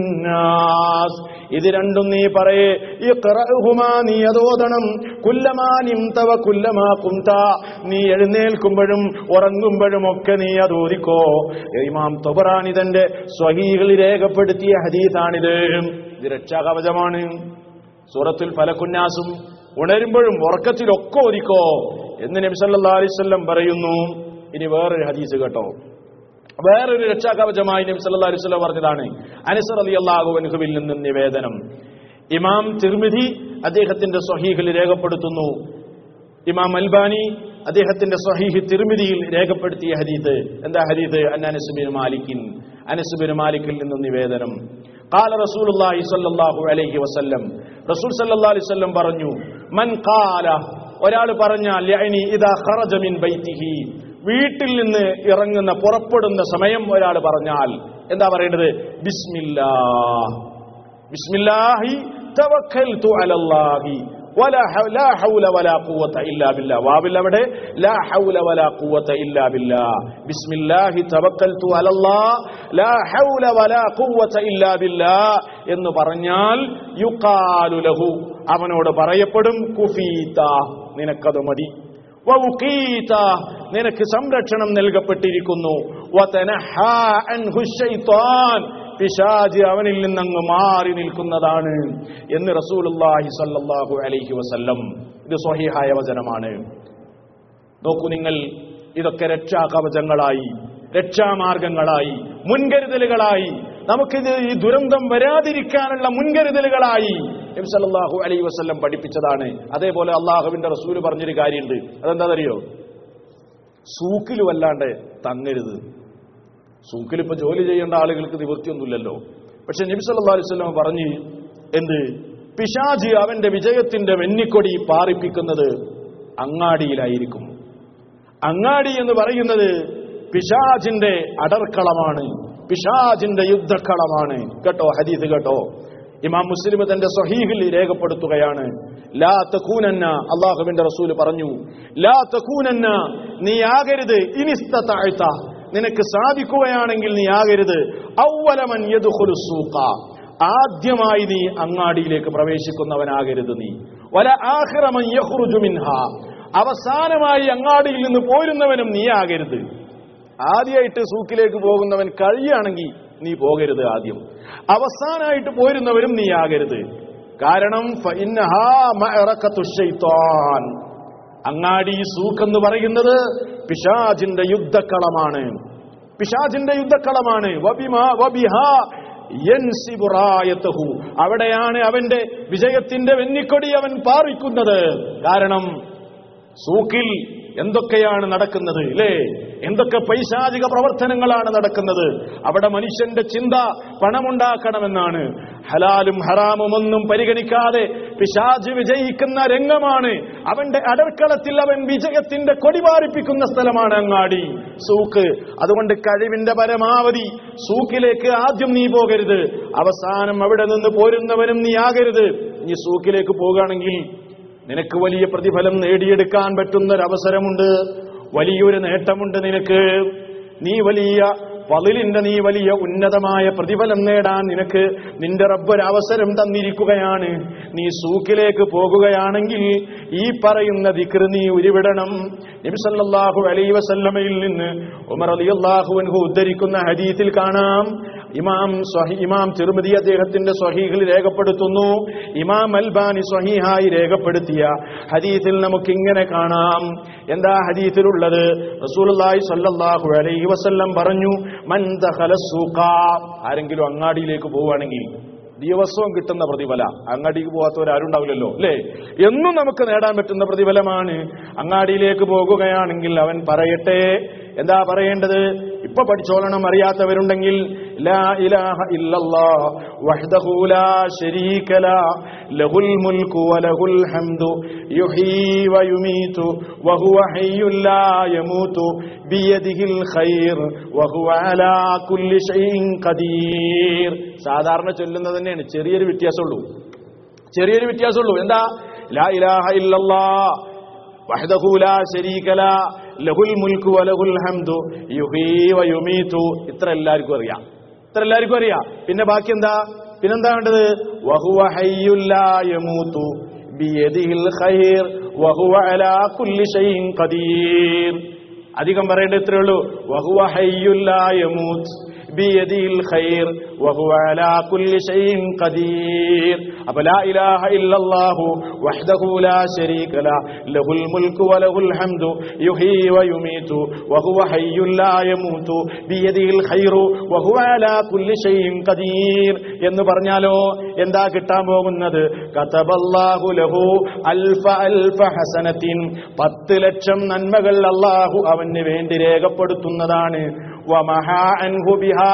നാസ് ഇത് രണ്ടും നീ പറയേ ഇഖ്റഉഹുമാ നീ അതോദണം കുല്ലമാ നിംത വ കുല്ലമാ കുംത നീ എഴുന്നേൽക്കുമ്പോഴും ഉറങ്ങുമ്പോഴും ഒക്കെ നീ അത് ഓതിക്കോ ഇമാം തൊബറാനി തന്റെ സ്വഹീകളിൽ രേഖപ്പെടുത്തിയ ഹദീസാണിത് ഇത് രക്ഷാകവചമാണ് സൂറത്തുൽ ഫലക്കുന്നാസും ഉണരുമ്പോഴും ഉറക്കത്തിലൊക്കെ ഓതിക്കോ എന്ന് നബി സല്ലല്ലാഹു അലൈഹി വസല്ലം പറയുന്നു ഇനി വേറൊരു ഹദീസ് കേട്ടോ വേറൊരു രക്ഷാകവചമായി നബി സല്ലല്ലാഹു അലൈഹി വസല്ലം പറഞ്ഞതാണ് അനസ് റളിയല്ലാഹു അൻഹുവിൽ നിന്നും നിവേദനം ഇമാം തിർമിദി അദ്ദേഹത്തിന്റെ സ്വഹീഹിൽ രേഖപ്പെടുത്തുന്നു ഇമാം അൽബാനി അദ്ദേഹത്തിന്റെ സ്വഹീഹ് തിർമിദിയിൽ രേഖപ്പെടുത്തിയ ഹദീത്ത് എന്താ ഹദീത്ത് അനസുബിൻ മാലിക്കിൻ അനസുബിൻ മാലിക്കിൽ നിന്നും നിവേദനം قال رسول الله صلى الله عليه وسلم റസൂൽ സല്ലല്ലാഹു അലൈഹി വസല്ലം പറഞ്ഞു മൻ ഖാല ഒരാൾ പറഞ്ഞാൽ യഅനി ഇദാ ഖറജ മിൻ ബൈതിഹി വീട്ടിൽ നിന്ന് ഇറങ്ങുന്ന പുറപ്പെടുന്ന സമയം ഒരാൾ പറഞ്ഞാൽ എന്താ പറയേണ്ടത് ബിസ്മില്ലാഹ് ബിസ്മില്ലാഹി തവക്കൽതു അലല്ലാഹി വലാ ഹൗ- ലാ ഹൗല വലാ ഖുവത ഇല്ലാ ബില്ലാ വാവിൽ അവിടെ ലാ ഹൗല വലാ ഖുവത ഇല്ലാ ബില്ലാ ബിസ്മില്ലാഹി തവക്കൽതു അലല്ലാഹ് ലാ ഹൗല വലാ ഖുവത ഇല്ലാ ബില്ലാ എന്ന് പറഞ്ഞാൽ യുഖാലു ലഹു അവനോട് പറയപ്പെടും കുഫീത നിനക്കത് മതി വൗഖീത നിനക്ക് സംരക്ഷണം നൽകപ്പെട്ടിരിക്കുന്നു വതനഹാ അൻഹു ശൈത്താൻ പിശാജ് അവനിൽ നിന്നങ്ങ് മാറി നിൽക്കുന്നതാണ് എന്ന് റസൂലുള്ളാഹി സ്വല്ലല്ലാഹു അലൈഹി വസല്ലം ഇത് സ്വഹീഹായ വചനമാണ് നോക്കൂ നിങ്ങൾ ഇതൊക്കെ രക്ഷാകവചങ്ങളായി രക്ഷാമാർഗങ്ങളായി മുൻകരുതലുകളായി നമുക്കിത് ഈ ദുരന്തം വരാതിരിക്കാനുള്ള മുൻകരുതലുകളായി നബി സല്ലല്ലാഹു അലൈഹി വസല്ലം പഠിപ്പിച്ചതാണ് അതേപോലെ അള്ളാഹുവിന്റെ റസൂല് പറഞ്ഞൊരു കാര്യമുണ്ട് അതെന്താണെന്നറിയോ സൂക്കിൽ വല്ലാണ്ട് തങ്ങരുത് സൂക്കിൽ ഇപ്പൊ ജോലി ചെയ്യേണ്ട ആളുകൾക്ക് നിവൃത്തിയൊന്നുമില്ലല്ലോ പക്ഷെ നബി സല്ലല്ലാഹു അലൈഹി വസല്ലം പറഞ്ഞു എന്ത് പിശാജി അവന്റെ വിജയത്തിന്റെ വെന്നിക്കൊടി പാറിപ്പിക്കുന്നത് അങ്ങാടിയിലായിരിക്കും അങ്ങാടി എന്ന് പറയുന്നത് പിശാജിന്റെ അടർക്കളമാണ് പിശാജിന്റെ യുദ്ധക്കളമാണ് കേട്ടോ ഹദീസ് കേട്ടോ ഇമാം മുസ്ലിം തന്റെ സ്വഹീഹിൽ രേഖപ്പെടുത്തുകയാണ് ലാ തകൂനന്ന അള്ളാഹുവിന്റെ റസൂല് പറഞ്ഞു ലാ തകൂനന്ന നീ ആകരുത് ഇനിസ്തതാഴ്ത്ത നിനക്ക് സാധിക്കുകയാണെങ്കിൽ നീ ആകരുത് ഔവലമൻ യദ്ഖുലു സൂഖ ആദ്യമായി നീ അങ്ങാടിയിലേക്ക് പ്രവേശിക്കുന്നവനാകരുത് നീ വല ആഖിറമൻ യഖ്റുജു മിൻഹ അവസാനമായി അങ്ങാടിയിൽ നിന്ന് പോരുന്നവനും നീ ആകരുത് ആദ്യമായിട്ട് സൂക്കിലേക്ക് പോകുന്നവൻ കഴിയുകയാണെങ്കിൽ നീ പോകരുത് ആദ്യം അവസാനമായിട്ട് പോരുന്നവരും നീ ആകരുത് കാരണം ഫഇന്നഹാ മഅറഖത്തു ശൈത്താൻ. അങ്ങാടി സൂക്കെന്ന് പറയുന്നത് പിശാജിന്റെ യുദ്ധക്കളമാണ് പിശാജിന്റെ യുദ്ധക്കളമാണ് വബിമാ വബിഹാ യൻസിബു റായതഹു. അവിടെയാണ് അവന്റെ വിജയത്തിന്റെ വെന്നിക്കൊടി അവൻ പാറിക്കുന്നത് കാരണം സൂക്കിൽ എന്തൊക്കെയാണ് നടക്കുന്നത് ഇല്ലേ എന്തൊക്കെ പൈശാചിക പ്രവർത്തനങ്ങളാണ് നടക്കുന്നത് അവിടെ മനുഷ്യന്റെ ചിന്ത പണമുണ്ടാക്കണമെന്നാണ് ഹലാലും ഹറാമും ഒന്നും പരിഗണിക്കാതെ പിശാജ് വിജയിക്കുന്ന രംഗമാണ് അവന്റെ അടർക്കളത്തിൽ അവൻ വിജയത്തിന്റെ കൊടിപാറിപ്പിക്കുന്ന സ്ഥലമാണ് അങ്ങാടി സൂക്ക് അതുകൊണ്ട് കഴിവിന്റെ പരമാവധി സൂക്കിലേക്ക് ആദ്യം നീ പോകരുത് അവസാനം അവിടെ നിന്ന് പോരുന്നവനും നീ ആകരുത് നീ സൂക്കിലേക്ക് പോകുകയാണെങ്കിൽ നിനക്ക് വലിയ പ്രതിഫലം നേടിയെടുക്കാൻ പറ്റുന്നൊരവസരമുണ്ട് വലിയൊരു നേട്ടമുണ്ട് നിനക്ക് നീ വലിയ പതിലിന്റെ നീ വലിയ ഉന്നതമായ പ്രതിഫലം നേടാൻ നിനക്ക് നിന്റെ റബ്ബ് അവസരം തന്നിരിക്കുകയാണ് നീ സൂക്കിലേക്ക് പോകുകയാണെങ്കിൽ ഈ പറയുന്ന ദിക്ർ നീ ഉരുവിടണം നബി സല്ലല്ലാഹു അലൈഹി വസല്ലമയിൽ നിന്ന് ഉമർ റളിയല്ലാഹു അൻഹു ഉദ്ധരിക്കുന്ന ഹദീസിൽ കാണാം ഇമാം സ്വഹി ഇമാം തിരുമതി അദ്ദേഹത്തിന്റെ സ്വഹീഹിൽ രേഖപ്പെടുത്തുന്നു ഇമാം അൽബാനി സ്വഹീഹായി രേഖപ്പെടുത്തിയ ഹദീസിൽ നമുക്ക് ഇങ്ങനെ കാണാം എന്താ ഹദീസിലുള്ളത് റസൂലുള്ളാഹി സ്വല്ലല്ലാഹു അലൈഹി വസല്ലം പറഞ്ഞു മൻ ദഖല സൂഖ ആരെങ്കിലും അങ്ങാടിയിലേക്ക് പോവുകയാണെങ്കിൽ ദിവസവും കിട്ടുന്ന പ്രതിഫല അങ്ങാടിക്ക് പോകാത്തവരാരുണ്ടാവില്ലല്ലോ അല്ലേ എന്നും നമുക്ക് നേടാൻ പറ്റുന്ന പ്രതിഫലമാണ് അങ്ങാടിയിലേക്ക് പോകുകയാണെങ്കിൽ അവൻ പറയട്ടെ എന്താ പറയേണ്ടത് ഇപ്പൊ പഠിച്ചോളണം അറിയാത്തവരുണ്ടെങ്കിൽ ലാ ഇലാഹ ഇല്ലല്ലാ വഹ്ദഹു ലാ ശരീക ലാ ലഹുൽ മുൽക്കു വലഹുൽ ഹംദു യുഹീ വയുമീതു വഹുവ ഹയ്യുൽ ലാ യമൂതു ബിയദിഹിൽ ഖൈർ വഹുവ അലാ കുല്ലി ഷൈഇൻ ഖദീർ സാധാരണ ചൊല്ലുന്നത് തന്നെയാണ് ചെറിയൊരു വ്യത്യാസമുള്ളൂ ചെറിയൊരു വ്യത്യാസമുള്ളൂ എന്താ ലാ ഇലാഹ ഇല്ലല്ലാ വഹ്ദഹു ലാ ശരീക ലാ ലഹുൽ മുൽക്കു വലഹുൽ ഹംദു യുഹീ വയുമീതു ഇത്ര എല്ലാവർക്കും അറിയാം ഇത്ര എല്ലാവർക്കും അറിയാം പിന്നെ ബാക്കി എന്താ പിന്നെന്താ വേണ്ടത് വഹുവ ഹയ്യുൽ ലാ യമൂതു ബിയദിഹിൽ ഖൈർ വഹുവ അലാ കുല്ലി ഷൈഇൻ ഖദീർ അധികം പറയേണ്ടത് ഇത്രേ ഉള്ളൂ വഹുവ ഹയ്യുൽ ലാ യമൂത് ബിയദിൽ ഖൈർ വഹുവ അലാ കുല്ലി ഷൈഇൻ ഖദീർ അപ്പൊ ലാ ഇലാഹ ഇല്ലല്ലാഹു വഹ്ദഹു ലാ ശരീക ല ലഹുൽ മുൽക്കു വലഹുൽ ഹംദു യുഹീ വയുമീതു വഹുവ ഹയ്യുൽ ലാ യമൂതു ബിയദിൽ ഖൈറു വഹുവ അലാ കുല്ലി ഷൈഇൻ ഖദീർ എന്ന് പറഞ്ഞാലോ എന്താ കിട്ടാൻ പോകുന്നത് കതബല്ലാഹു ലഹു അൽഫ അൽഫ ഹസനത്തിൻ പത്ത് ലക്ഷം നന്മകൾ അല്ലാഹു അവന് വേണ്ടി രേഖപ്പെടുത്തുന്നതാണ് വമഹാ അൻഹു ബിഹാ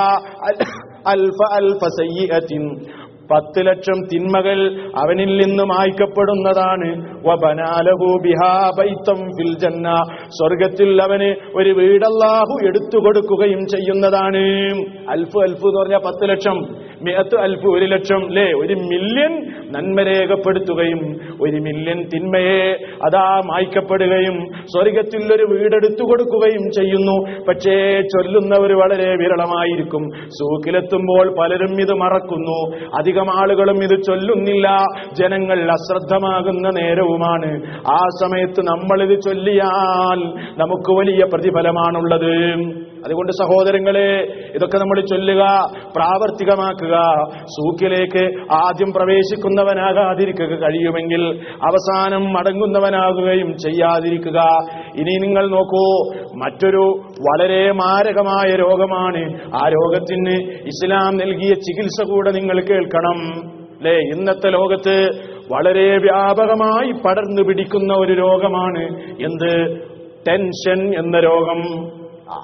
അൽഫ അൽഫ സയ്യിഅത്തിൻ പത്ത് ലക്ഷം തിന്മകൾ അവനിൽ നിന്ന് മായ്ക്കപ്പെടുന്നതാണ് വബനാലഹു ബിഹാ ബൈത്തം ഫിൽ ജന്ന സ്വർഗത്തിൽ അവന് ഒരു വീടല്ലാഹു എടുത്തു കൊടുക്കുകയും ചെയ്യുന്നതാണ് അൽഫ് അൽഫ് എന്ന് പറഞ്ഞാൽ പത്ത് ലക്ഷം മിയത്ത് അൽഫ് ഒരു ലക്ഷം അല്ലേ ഒരു മില്യൺ നന്മ രേഖപ്പെടുത്തുകയും ഒരു മില്യൺ തിന്മയെ അതാ മായ്ക്കപ്പെടുകയും സ്വർഗത്തിൽ ഒരു വീടെടുത്തു കൊടുക്കുകയും ചെയ്യുന്നു പക്ഷേ ചൊല്ലുന്നവർ വളരെ വിരളമായിരിക്കും സൂക്കിലെത്തുമ്പോൾ പലരും ഇത് മറക്കുന്നു അധികം ആളുകളും ഇത് ചൊല്ലുന്നില്ല ജനങ്ങൾ അശ്രദ്ധമാകുന്ന നേരവുമാണ് ആ സമയത്ത് നമ്മൾ ഇത് ചൊല്ലിയാൽ നമുക്ക് വലിയ പ്രതിഫലമാണുള്ളത് അതുകൊണ്ട് സഹോദരങ്ങളെ ഇതൊക്കെ നമ്മൾ ചൊല്ലുക പ്രാവർത്തികമാക്കുക സൂക്കിലേക്ക് ആദ്യം പ്രവേശിക്കുന്നവനാകാതിരിക്കുക കഴിയുമെങ്കിൽ അവസാനം മടങ്ങുന്നവനാകുകയും ചെയ്യാതിരിക്കുക ഇനി നിങ്ങൾ നോക്കൂ മറ്റൊരു വളരെ മാരകമായ രോഗമാണ് ആ രോഗത്തിന് ഇസ്ലാം നൽകിയ ചികിത്സ കൂടെ നിങ്ങൾ കേൾക്കണം അല്ലേ ഇന്നത്തെ ലോകത്ത് വളരെ വ്യാപകമായി പടർന്നു പിടിക്കുന്ന ഒരു രോഗമാണ് എന്ത് ടെൻഷൻ എന്ന രോഗം ആ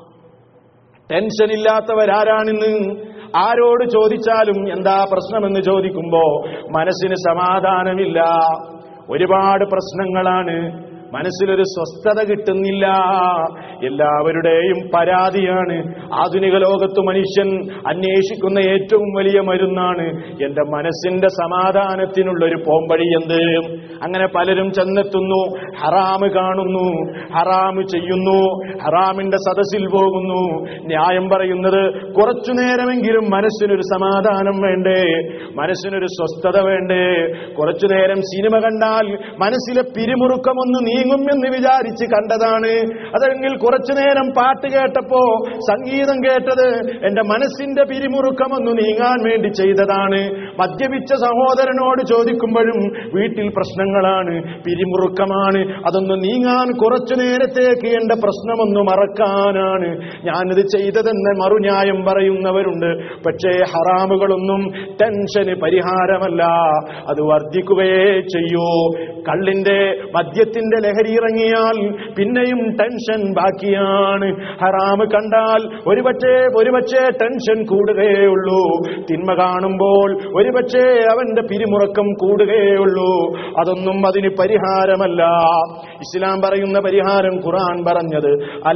ടെൻഷൻ ഇല്ലാത്തവരാരാണെന്ന് ആരോട് ചോദിച്ചാലും എന്താ പ്രശ്നമെന്ന് ചോദിക്കുമ്പോ മനസ്സിന് സമാധാനമില്ല ഒരുപാട് പ്രശ്നങ്ങളാണ് മനസ്സിലൊരു സ്വസ്ഥത കിട്ടുന്നില്ല എല്ലാവരുടെയും പരാതിയാണ് ആധുനിക ലോകത്ത് മനുഷ്യൻ അന്വേഷിക്കുന്ന ഏറ്റവും വലിയ മരുന്നാണ് എന്റെ മനസ്സിന്റെ സമാധാനത്തിനുള്ള ഒരു പോംവഴി എന്ത് അങ്ങനെ പലരും ചെന്നെത്തുന്നു ഹറാമ് കാണുന്നു ഹറാമ് ചെയ്യുന്നു ഹറാമിന്റെ സദസ്സിൽ പോകുന്നു ന്യായം പറയുന്നത് കുറച്ചു നേരമെങ്കിലും മനസ്സിനൊരു സമാധാനം വേണ്ടേ മനസ്സിനൊരു സ്വസ്ഥത വേണ്ടേ കുറച്ചു നേരം സിനിമ കണ്ടാൽ മനസ്സിലെ പിരിമുറുക്കമൊന്ന് നീങ്ങുമെന്ന് വിചാരിച്ച് കണ്ടതാണ് അതെങ്കിൽ കുറച്ചു നേരം പാട്ട് കേട്ടപ്പോ സംഗീതം കേട്ടത് എന്റെ മനസ്സിന്റെ പിരിമുറുക്കമൊന്ന് നീങ്ങാൻ വേണ്ടി ചെയ്തതാണ് മദ്യപിച്ച സഹോദരനോട് ചോദിക്കുമ്പോഴും വീട്ടിൽ പ്രശ്നങ്ങളാണ് പിരിമുറുക്കമാണ് അതൊന്ന് നീങ്ങാൻ കുറച്ചു നേരത്തേക്ക് എന്റെ പ്രശ്നമൊന്ന് മറക്കാനാണ് ഞാനിത് ചെയ്തതെന്ന് മറുന്യായം പറയുന്നവരുണ്ട് പക്ഷേ ഹറാമുകളൊന്നും ടെൻഷന് പരിഹാരമല്ല അത് വർദ്ധിക്കുകയേ ചെയ്യൂ കള്ളിന്റെ മദ്യത്തിന്റെ ലഹരി ഇറങ്ങിയാൽ പിന്നെയും ടെൻഷൻ ബാക്കിയാണ് ഹറാമ് കണ്ടാൽ ഒരുപക്ഷേ ഒരുപക്ഷേ ടെൻഷൻ കൂടുകയുള്ളൂ തിന്മ കാണുമ്പോൾ ഒരുപക്ഷേ അവന്റെ പിരിമുറക്കം കൂടുകയുള്ളൂ അതൊന്നും അതിന് പരിഹാരമല്ല ഇസ്ലാം പറയുന്ന പരിഹാരം ഖുർആൻ പറഞ്ഞത്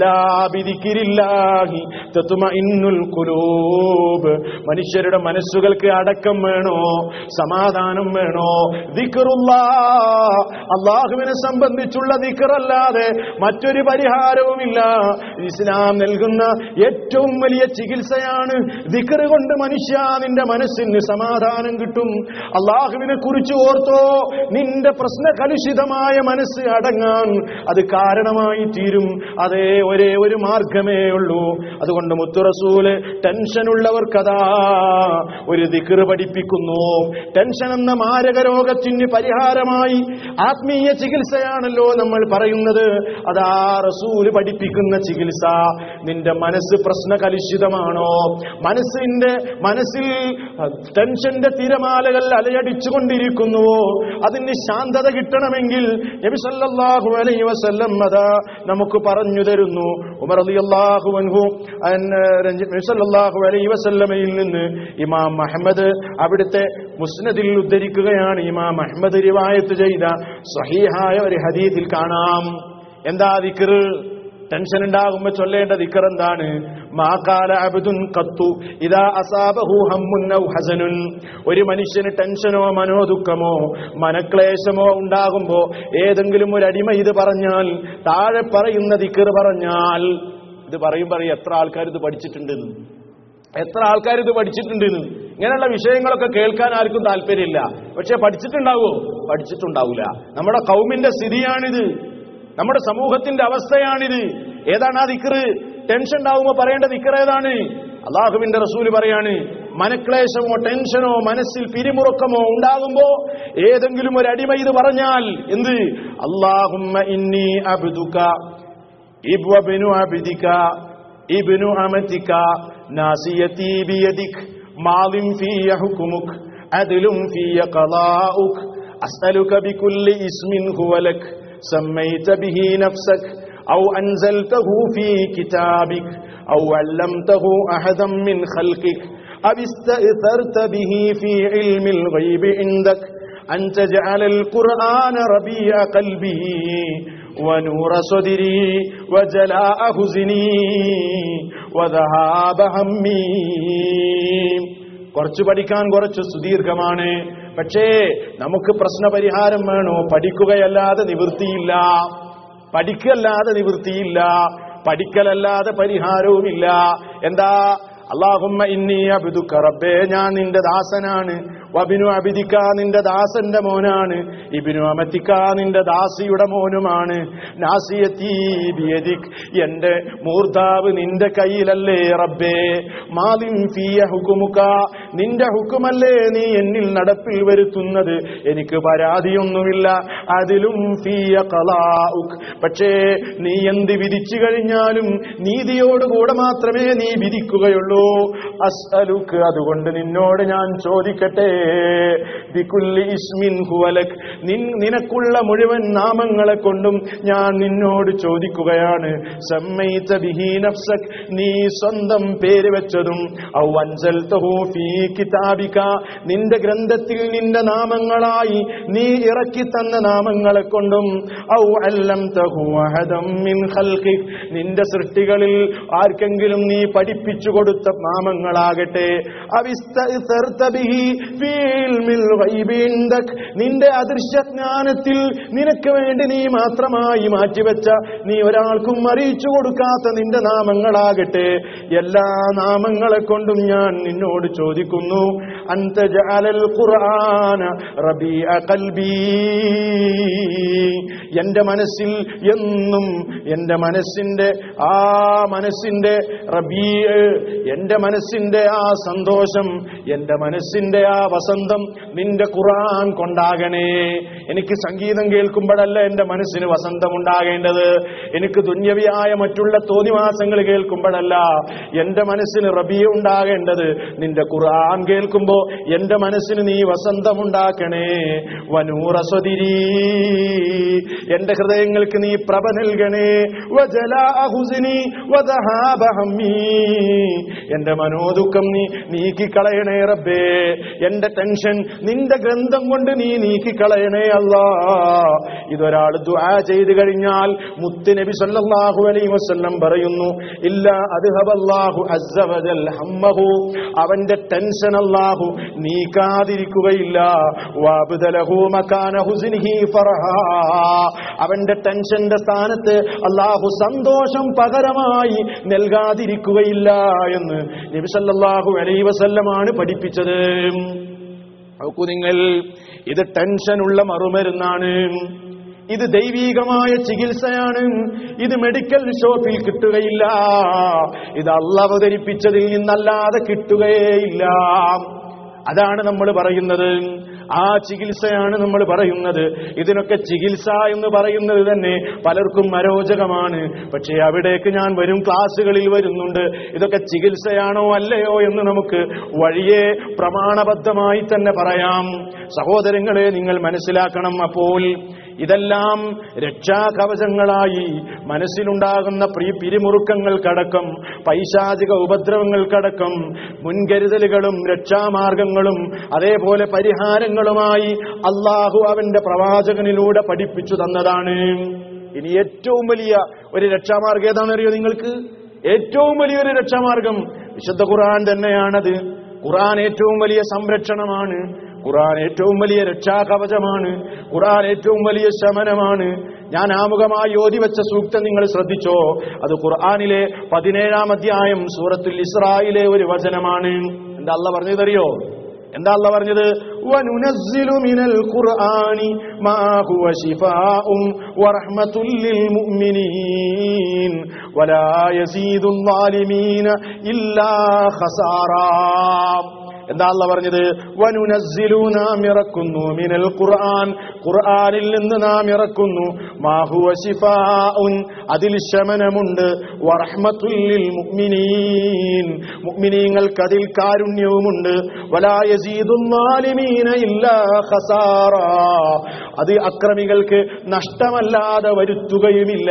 അലാബിദിക്കിരില്ലാഹി തത്മഇന്നുൽ ഖുലൂബ് മനുഷ്യരുടെ മനസ്സുകൾക്ക് അടക്കം വേണോ സമാധാനം വേണോ ദിക്റുല്ലാ അള്ളാഹുവിനെ സംബന്ധിച്ചുള്ള ദിക്റല്ലാതെ മറ്റൊരു പരിഹാരവുമില്ല ഇസ്ലാം നൽകുന്ന ഏറ്റവും വലിയ ചികിത്സയാണ് ദിക്ർ കൊണ്ട് മനുഷ്യ നിന്റെ മനസ്സിന് സമാധാനം കിട്ടും അള്ളാഹുവിനെ കുറിച്ച് ഓർത്തോ നിന്റെ പ്രശ്ന കലുഷിതമായ മനസ്സ് അടങ്ങാൻ അത് കാരണമായി തീരും അതേ ഒരേ ഒരു മാർഗമേ ഉള്ളൂ അതുകൊണ്ട് മുത്തുറസൂല് ടെൻഷൻ ഉള്ളവർക്കതാ ഒരു ദിക്ർ പഠിപ്പിക്കുന്നു ടെൻഷൻ എന്ന മാരക രോഗത്തിന് പരിഹാരമായി ആത്മീയ ചികിത്സയാണല്ലോ നമ്മൾ പറയുന്നത് അതാ റസൂല് പഠിപ്പിക്കുന്ന ചികിത്സ നിന്റെ മനസ്സ് പ്രശ്ന കലുഷിതമാണോ മനസ്സിന്റെ മനസ്സിൽ ടെൻഷന്റെ തിരമാലകൾ അലയടിച്ചുകൊണ്ടിരിക്കുന്നുവോ അതിന് ശാന്തത കിട്ടണമെങ്കിൽ നബി സല്ലല്ലാഹു സല്ലല്ലാഹു അലൈഹി വസല്ലം അതാ നമുക്ക് പറഞ്ഞു തരുന്നു ഉമർ റളിയല്ലാഹു അൻഹു അൻ നബി സല്ലല്ലാഹു അലൈഹി വസല്ലമയിൽ നിന്ന് ഇമാം അഹ്മദ് അവിടുത്തെ മുസ്നദിൽ ഉദ്ധരിക്കുകയാണ് ഇമാം അഹ്മദ് റിവായത്ത് ചെയ്ത സഹീഹായ ഒരു ഹദീസിൽ കാണാം എന്താ ദിക്ർ ടെൻഷൻ ഉണ്ടാകുമ്പോ ചൊല്ലേണ്ട ദിക്കർ എന്താണ് മാകാല അബ്ദുൻ കത്തു ഇതാ അസാബഹു ഹമ്മുൻ ഔ ഹസനുൻ ഒരു മനുഷ്യന് ടെൻഷനോ മനോദുഃഖമോ മനക്ലേശമോ ഉണ്ടാകുമ്പോ ഏതെങ്കിലും ഒരു അടിമ ഇത് പറഞ്ഞാൽ താഴെ പറയുന്ന ദിക്കർ പറഞ്ഞാൽ ഇത് പറയും പറയും എത്ര ആൾക്കാർ ഇത് പഠിച്ചിട്ടുണ്ടെന്ന് എത്ര ആൾക്കാർ ഇത് പഠിച്ചിട്ടുണ്ടെന്ന് ഇങ്ങനെയുള്ള വിഷയങ്ങളൊക്കെ കേൾക്കാൻ ആർക്കും താല്പര്യമില്ല പക്ഷെ പഠിച്ചിട്ടുണ്ടാവോ പഠിച്ചിട്ടുണ്ടാവില്ല നമ്മുടെ കൗമിന്റെ സ്ഥിതിയാണിത് നമ്മുടെ സമൂഹത്തിന്റെ അവസ്ഥയാണിത് ഏതാണ് ആ ദിക്കറ് ടെൻഷൻ ഉണ്ടാവുമ്പോ പറയേണ്ട ദിക്കർ ഏതാണ് അള്ളാഹുവിന്റെ റസൂല് പറയാണ് മനക്ലേശമോ ടെൻഷനോ മനസ്സിൽ പിരിമുറുക്കമോ ഉണ്ടാകുമ്പോ ഏതെങ്കിലും ഒരു അടിമ ഇത് പറഞ്ഞാൽ എന്ത് അള്ളാഹുമ്മ ഇന്നി അബ്ദുക ഇബ്വബിനു അബ്ദിക ഇബ്നു അമതിക നാസിയതി ബിയദിക് മാലിം ഫീയ ഹുക്മുക് അദ്ലും ഫീയ ഖലാഉക് അസ്അലുക ബികുല്ലി ഇസ്മിൻ ഹുവ ലക് سميت به نفسك أو أنزلته في كتابك أو علمته أحدا من خلقك أو استأثرت به في علم الغيب عندك أن تجعل القرآن ربيع قلبي ونور صدري وجلاء حزني وذهاب همي കുറച്ച് പഠിക്കാൻ കുറച്ച് സുദീർഘമാണ് പക്ഷേ നമുക്ക് പ്രശ്നപരിഹാരം വേണോ പഠിക്കുകയല്ലാതെ നിവൃത്തിയില്ല പഠിക്കല്ലാതെ നിവൃത്തിയില്ല പഠിക്കലല്ലാതെ പരിഹാരവുമില്ല എന്താ അള്ളാഹുമ്മ ഇന്നി അബിദുക്ക റബ്ബേ ഞാൻ നിന്റെ ദാസനാണ് വബിനു അബിദിക്ക നിന്റെ ദാസന്റെ മോനാണ് ഇബിനു അമത്തിക്ക നിന്റെ ദാസിയുടെ മോനുമാണ് നാസിയത്തീ ബിയദിക് എന്റെ മൂർധാവ് നിന്റെ കയ്യിലല്ലേ റബ്ബേ മാലിം ഫിയ ഹുക്കുമുക്ക നിന്റെ ഹുക്കുമല്ലേ നീ എന്നിൽ നടപ്പിൽ വരുത്തുന്നത് എനിക്ക് പരാതിയൊന്നുമില്ല അതിലും ഫിയ കലാഉക് പക്ഷേ നീ എന്ത് വിധിച്ചു കഴിഞ്ഞാലും നീതിയോടുകൂടെ മാത്രമേ നീ വിധിക്കുകയുള്ളൂ അസ്അലുക്ക് അതുകൊണ്ട് നിന്നോട് ഞാൻ ചോദിക്കട്ടെ ബികുല്ലി ഇസ്മിൻ ഹുവലക് നിൻ നിനക്കുള്ള മുഴുവൻ നാമങ്ങളെ കൊണ്ടും ഞാൻ നിന്നോട് ചോദിക്കുകയാണ് സമ്മയിച്ച ബിഹി നഫ്സക് നീ സ്വന്തം പേര് വെച്ചതും ഔ അൻസൽതഹു ഫീ കിതാബിക നിന്റെ ഗ്രന്ഥത്തിൽ നിന്റെ നാമങ്ങളായി നീ ഇറക്കി തന്ന നാമങ്ങളെ കൊണ്ടും ഔ അല്ലംതഹു അഹദം മിൻ ഖൽഖിക് നിന്റെ സൃഷ്ടികളിൽ ആർക്കെങ്കിലും നീ പഠിപ്പിച്ചു കൊടുത്ത നാമങ്ങളാകട്ടെ അവിസ്തഅ്തർത ബിഹി ഫീ ഇൽമിൽ ഗൈബി ഇൻദക് നിന്റെ അദൃശ്യജ്ഞാനത്തിൽ നിനക്ക് വേണ്ടി നീ മാത്രമായി മാറ്റിവെച്ച നീ ഒരാൾക്കും അറിയിച്ചു കൊടുക്കാത്ത നിന്റെ നാമങ്ങളാകട്ടെ എല്ലാ നാമങ്ങളെ കൊണ്ടും ഞാൻ നിന്നോട് ചോദിക്കുന്നു അൻത ജഅലൽ ഖുർആന റബീഅ ഖൽബി എന്റെ മനസ്സിൽ എന്നും എന്റെ മനസ്സിന്റെ ആ മനസ്സിന്റെ റബീ എന്റെ മനസ്സിന്റെ ആ സന്തോഷം എന്റെ മനസ്സിന്റെ ആ വസന്തം നിന്റെ ഖുർആൻ കൊണ്ടാകണേ എനിക്ക് സംഗീതം കേൾക്കുമ്പോഴല്ല എന്റെ മനസ്സിന് വസന്തം ഉണ്ടാകേണ്ടത് എനിക്ക് ദുന്യവിയായ മറ്റുള്ള തോന്നിവാസങ്ങൾ കേൾക്കുമ്പോഴല്ല എന്റെ മനസ്സിന് റബിയ ഉണ്ടാകേണ്ടത് നിന്റെ ഖുർആൻ കേൾക്കുമ്പോ എന്റെ മനസ്സിന് നീ വസന്തം ഉണ്ടാക്കണേ വനൂറ സ്വതിരീ എന്റെ ഹൃദയങ്ങൾക്ക് നീ പ്രഭ നൽകണേ വജലാ ഹുസ്നി വദഹാബ ഹമ്മീ എന്റെ മനോദുഃഖം നീ നീക്കിക്കളയണേ റബ്ബേ എന്റെ ടെൻഷൻ നിന്റെ ഗ്രന്ഥം കൊണ്ട് നീ നീക്കിക്കളയണേ അല്ലാ ഇതൊരാൾ ദുആ ചെയ്തു കഴിഞ്ഞാൽ മുത്ത് നബി സല്ലല്ലാഹു അലൈഹി വസല്ലം പറയുന്നു ഇല്ല അദ്ഹബല്ലാഹു അസ്സ വജൽ ഹമ്മഹു അവന്റെ ടെൻഷൻ അല്ലാഹു നീക്കാതിരിക്കുകയില്ല വഅബ്ദലഹു മകാന ഹുസ്നിഹി ഫർഹാ അവന്റെ ടെൻഷന്റെ സ്ഥാനത്ത് അല്ലാഹു സന്തോഷം പകരമായി നൽകാതിരിക്കുകയില്ല എന്ന് നബി സല്ലല്ലാഹു അലൈഹി വസല്ലമാണ് പഠിപ്പിച്ചത് നോക്കൂ നിങ്ങൾ ഇത് ടെൻഷനുള്ള മറുമരുന്നാണ് ഇത് ദൈവീകമായ ചികിത്സയാണ് ഇത് മെഡിക്കൽ ഷോപ്പിൽ കിട്ടുകയില്ല ഇത് അള്ള അവതരിപ്പിച്ചതിൽ നിന്നല്ലാതെ കിട്ടുകയില്ല അതാണ് നമ്മൾ പറയുന്നത് ആ ചികിത്സയാണ് നമ്മൾ പറയുന്നത് ഇതിനൊക്കെ ചികിത്സ എന്ന് പറയുന്നത് തന്നെ പലർക്കും അരോചകമാണ് പക്ഷേ അവിടേക്ക് ഞാൻ വരും ക്ലാസ്സുകളിൽ വരുന്നുണ്ട് ഇതൊക്കെ ചികിത്സയാണോ അല്ലയോ എന്ന് നമുക്ക് വഴിയെ പ്രമാണബദ്ധമായി തന്നെ പറയാം സഹോദരങ്ങളെ നിങ്ങൾ മനസ്സിലാക്കണം അപ്പോൾ ഇതെല്ലാം രക്ഷാകവചങ്ങളായി മനസ്സിലുണ്ടാകുന്ന പ്രീ പിരിമുറുക്കങ്ങൾക്കടക്കം പൈശാചിക ഉപദ്രവങ്ങൾക്കടക്കം മുൻകരുതലുകളും രക്ഷാമാർഗങ്ങളും അതേപോലെ പരിഹാരങ്ങളുമായി അള്ളാഹു അവന്റെ പ്രവാചകനിലൂടെ പഠിപ്പിച്ചു തന്നതാണ് ഇനി ഏറ്റവും വലിയ ഒരു രക്ഷാമാർഗം ഏതാണെന്നറിയോ നിങ്ങൾക്ക് ഏറ്റവും വലിയൊരു രക്ഷാമാർഗം വിശുദ്ധ ഖുർആൻ തന്നെയാണത് ഖുർആൻ ഏറ്റവും വലിയ സംരക്ഷണമാണ് ഖുർആൻ ഏറ്റവും വലിയ രക്ഷാകവചമാണ് ഖുർആൻ ഏറ്റവും വലിയ ശമനമാണ് ഞാൻ ആമുഖമായി ഓതി വെച്ച സൂക്തം നിങ്ങൾ ശ്രദ്ധിച്ചോ അത് ഖുർആനിലെ പതിനേഴാം അധ്യായം സൂറത്തുൽ ഇസ്രായിലെ ഒരു വചനമാണ് എന്താ അല്ല പറഞ്ഞതറിയോ എന്താ അല്ല പറഞ്ഞത് വനുനസ്സിലു മിനൽ ഖുർആനി മാ ഹുവ ശിഫാഉം വറഹ്മത്തുൽ ലിൽ മുഅ്മിനീൻ വലാ യസീദുൽ ളാലിമീന ഇല്ലാ ഖസാറാ എന്താ അല്ല പറഞ്ഞത് വനുനസ്സിലു നാം ഇറക്കുന്നു മിനൽ ഖുർആൻ ഖുർആനിൽ നിന്ന് നാം ഇറക്കുന്നു മാഹുവ ശിഫാഉൻ അതിൽ ശമനമുണ്ട് വറഹ്മത്തുൽ ലിൽ മുഅ്മിനീൻ മുഅ്മിനീങ്ങൾക്ക് അതിൽ കാരുണ്യവുമുണ്ട് വലാ യസീദുൽ ളാലിമീന ഇല്ലാ ഖസാറാ അത് അക്രമികൾക്ക് നഷ്ടമല്ലാതെ വരുത്തുകയുമില്ല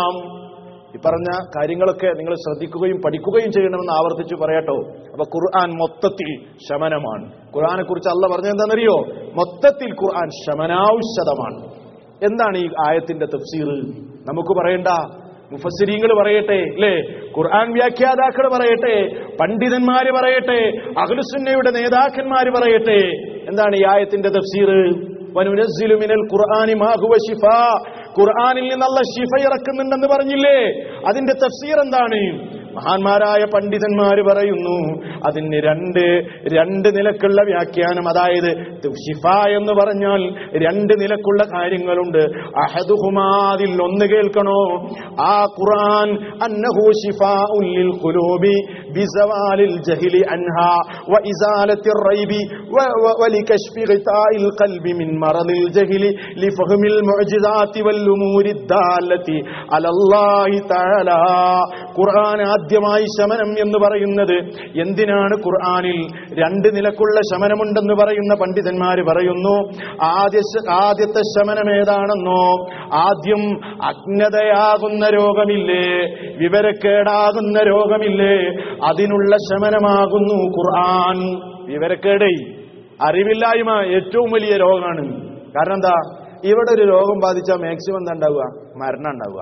ഈ പറഞ്ഞ കാര്യങ്ങളൊക്കെ നിങ്ങൾ ശ്രദ്ധിക്കുകയും പഠിക്കുകയും ചെയ്യണമെന്ന് ആവർത്തിച്ചു പറയട്ടോ അപ്പൊ ഖുർആൻ മൊത്തത്തിൽ ശമനമാണ് ഖുർആനെ കുറിച്ച് അല്ല പറഞ്ഞത് എന്താണെന്നറിയോ മൊത്തത്തിൽ ഖുർആൻ ശമനാവശ്യതമാണ് എന്താണ് ഈ ആയത്തിന്റെ തഫ്സീർ നമുക്ക് പറയണ്ട മുഫസ്സിരീങ്ങൾ പറയട്ടെ അല്ലേ ഖുർആൻ വ്യാഖ്യാതാക്കൾ പറയട്ടെ പണ്ഡിതന്മാര് പറയട്ടെ അഖിലുസുന്നയുടെ നേതാക്കന്മാര് പറയട്ടെ എന്താണ് ഈ ആയത്തിന്റെ തഫ്സീർ വനുനസ്സിലു മിനൽ ഖുർആനി മാ ഹുവ ശിഫാ ഖുർആനിൽ നിന്നുള്ള ശിഫ ഇറക്കുന്നുണ്ടെന്ന് പറഞ്ഞില്ലേ അതിന്റെ തഫ്സീർ എന്താണ് മഹാന്മാരായ പണ്ഡിതന്മാര് പറയുന്നു അതിന് രണ്ട് രണ്ട് നിലക്കുള്ള വ്യാഖ്യാനം അതായത് ഷിഫ എന്ന് പറഞ്ഞാൽ രണ്ട് നിലക്കുള്ള കാര്യങ്ങളുണ്ട് അഹദുഹുമാതിൽ ഒന്ന് കേൾക്കണോ ആ ഖുർആൻ അന്നഹു ശിഫാഉൽ ലിൽ ഖുലൂബി ബിസവാലിൽ ജഹ്ലി അൻഹാ വഇസാലത്തിർ റൈബി വലികശ്ഫി ഗിതാഇൽ ഖൽബി മിൻ മറദിൽ ജഹ്ലി ലിഫഹ്മിൽ മുഅ്ജിസാത്തി വൽ ഉമൂരി ദാലത്തി അലല്ലാഹി തആല ഖുർആൻ ആദ്യമായി ശമനം എന്ന് പറയുന്നത് എന്തിനാണ് ഖുർആനിൽ രണ്ട് നിലക്കുള്ള ശമനമുണ്ടെന്ന് പറയുന്ന പണ്ഡിതന്മാര് പറയുന്നു ആദ്യ ആദ്യത്തെ ശമനം ഏതാണെന്നോ ആദ്യം അജ്ഞതയാകുന്ന രോഗമില്ലേ വിവരക്കേടാകുന്ന രോഗമില്ലേ അതിനുള്ള ശമനമാകുന്നു ഖുർആൻ വിവരക്കേടേ അറിവില്ലായ്മ ഏറ്റവും വലിയ രോഗമാണ് കാരണം എന്താ ഇവിടെ ഒരു രോഗം ബാധിച്ചാൽ മാക്സിമം എന്താ ഉണ്ടാവുക മരണം ഉണ്ടാവുക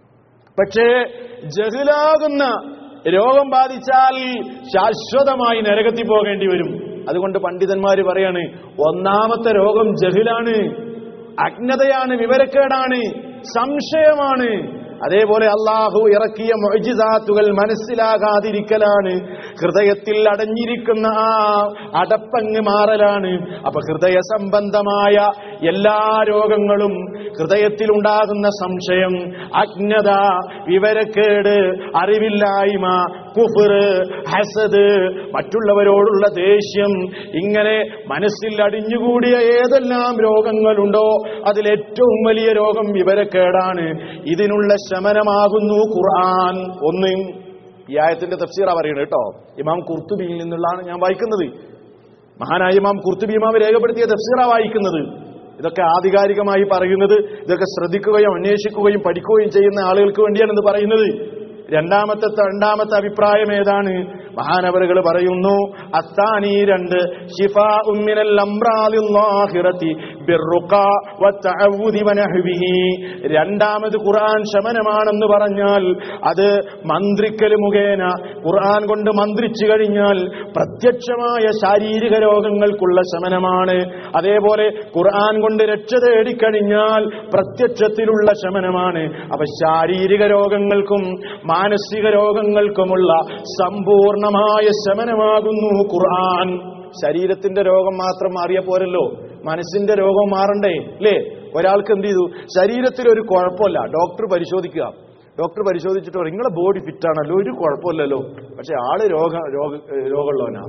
പക്ഷേ ജഹിലാകുന്ന രോഗം ബാധിച്ചാൽ ശാശ്വതമായി നരകത്തിൽ പോകേണ്ടി വരും അതുകൊണ്ട് പണ്ഡിതന്മാര് പറയാണ് ഒന്നാമത്തെ രോഗം ജഹിലാണ് അജ്ഞതയാണ് വിവരക്കേടാണ് സംശയമാണ് അതേപോലെ അള്ളാഹു ഇറക്കിയ മൊജിസാത്തുകൾ മനസ്സിലാകാതിരിക്കലാണ് ഹൃദയത്തിൽ അടഞ്ഞിരിക്കുന്ന ആ അടപ്പങ്ങ് മാറലാണ് അപ്പൊ ഹൃദയ സംബന്ധമായ എല്ലാ രോഗങ്ങളും ഹൃദയത്തിൽ ഉണ്ടാകുന്ന സംശയം അജ്ഞത വിവരക്കേട് അറിവില്ലായ്മ കുഫർ ഹസദ് മറ്റുള്ളവരോടുള്ള ദേഷ്യം ഇങ്ങനെ മനസ്സിൽ അടിഞ്ഞുകൂടിയ ഏതെല്ലാം രോഗങ്ങളുണ്ടോ അതിലേറ്റവും വലിയ രോഗം വിവരക്കേടാണ് ഇതിനുള്ള ശമനമാകുന്നു ഖുർആൻ ഒന്ന് ഈ ആയത്തിന്റെ തഫ്സീറ പറയുന്നത് കേട്ടോ ഇമാം കുർത്തുബിയിൽ നിന്നുള്ളതാണ് ഞാൻ വായിക്കുന്നത് മഹാനായ ഇമാം കുർത്തുബി ഇമാം രേഖപ്പെടുത്തിയ തഫ്സീറ വായിക്കുന്നത് ഇതൊക്കെ ആധികാരികമായി പറയുന്നത് ഇതൊക്കെ ശ്രദ്ധിക്കുകയും അന്വേഷിക്കുകയും പഠിക്കുകയും ചെയ്യുന്ന ആളുകൾക്ക് വേണ്ടിയാണ് ഇത് പറയുന്നത് രണ്ടാമത്തെ രണ്ടാമത്തെ അഭിപ്രായം ഏതാണ് മഹാനവറുകൾ പറയുന്നു അത്താനി രണ്ട് ഷിഫ ഉമ്മിനൽ അംറാലില്ലാഹിറത്തി ബിർറുഖ വത്തഅവ്വുദി വനഹ്വിഹി രണ്ടാമത് ഖുർആൻ ശമനമാണെന്ന് പറഞ്ഞാൽ അത് മന്ത്രിക്കൽ മുഖേന ഖുർആൻ കൊണ്ട് മന്ത്രിച്ചു കഴിഞ്ഞാൽ പ്രത്യക്ഷമായ ശാരീരിക രോഗങ്ങൾക്കുള്ള ശമനമാണ് അതേപോലെ ഖുർആൻ കൊണ്ട് രക്ഷ തേടിക്കഴിഞ്ഞാൽ പ്രത്യക്ഷത്തിലുള്ള ശമനമാണ് അപ്പൊ ശാരീരിക രോഗങ്ങൾക്കും മാനസിക രോഗങ്ങൾക്കുമുള്ള സമ്പൂർണമായ ശമനമാകുന്നു ഖുർആൻ ശരീരത്തിന്റെ രോഗം മാത്രം മാറിയ പോരല്ലോ മനസ്സിന്റെ രോഗം മാറണ്ടേ അല്ലേ ഒരാൾക്ക് എന്ത് ചെയ്തു ശരീരത്തിൽ ഒരു കുഴപ്പമില്ല ഡോക്ടർ പരിശോധിക്കുക ഡോക്ടർ പരിശോധിച്ചിട്ട് പറയും നിങ്ങളെ ബോഡി ഫിറ്റ് ആണല്ലോ ഒരു കുഴപ്പമില്ലല്ലോ പക്ഷെ ആള് രോഗ രോഗ രോഗമുള്ളവനാ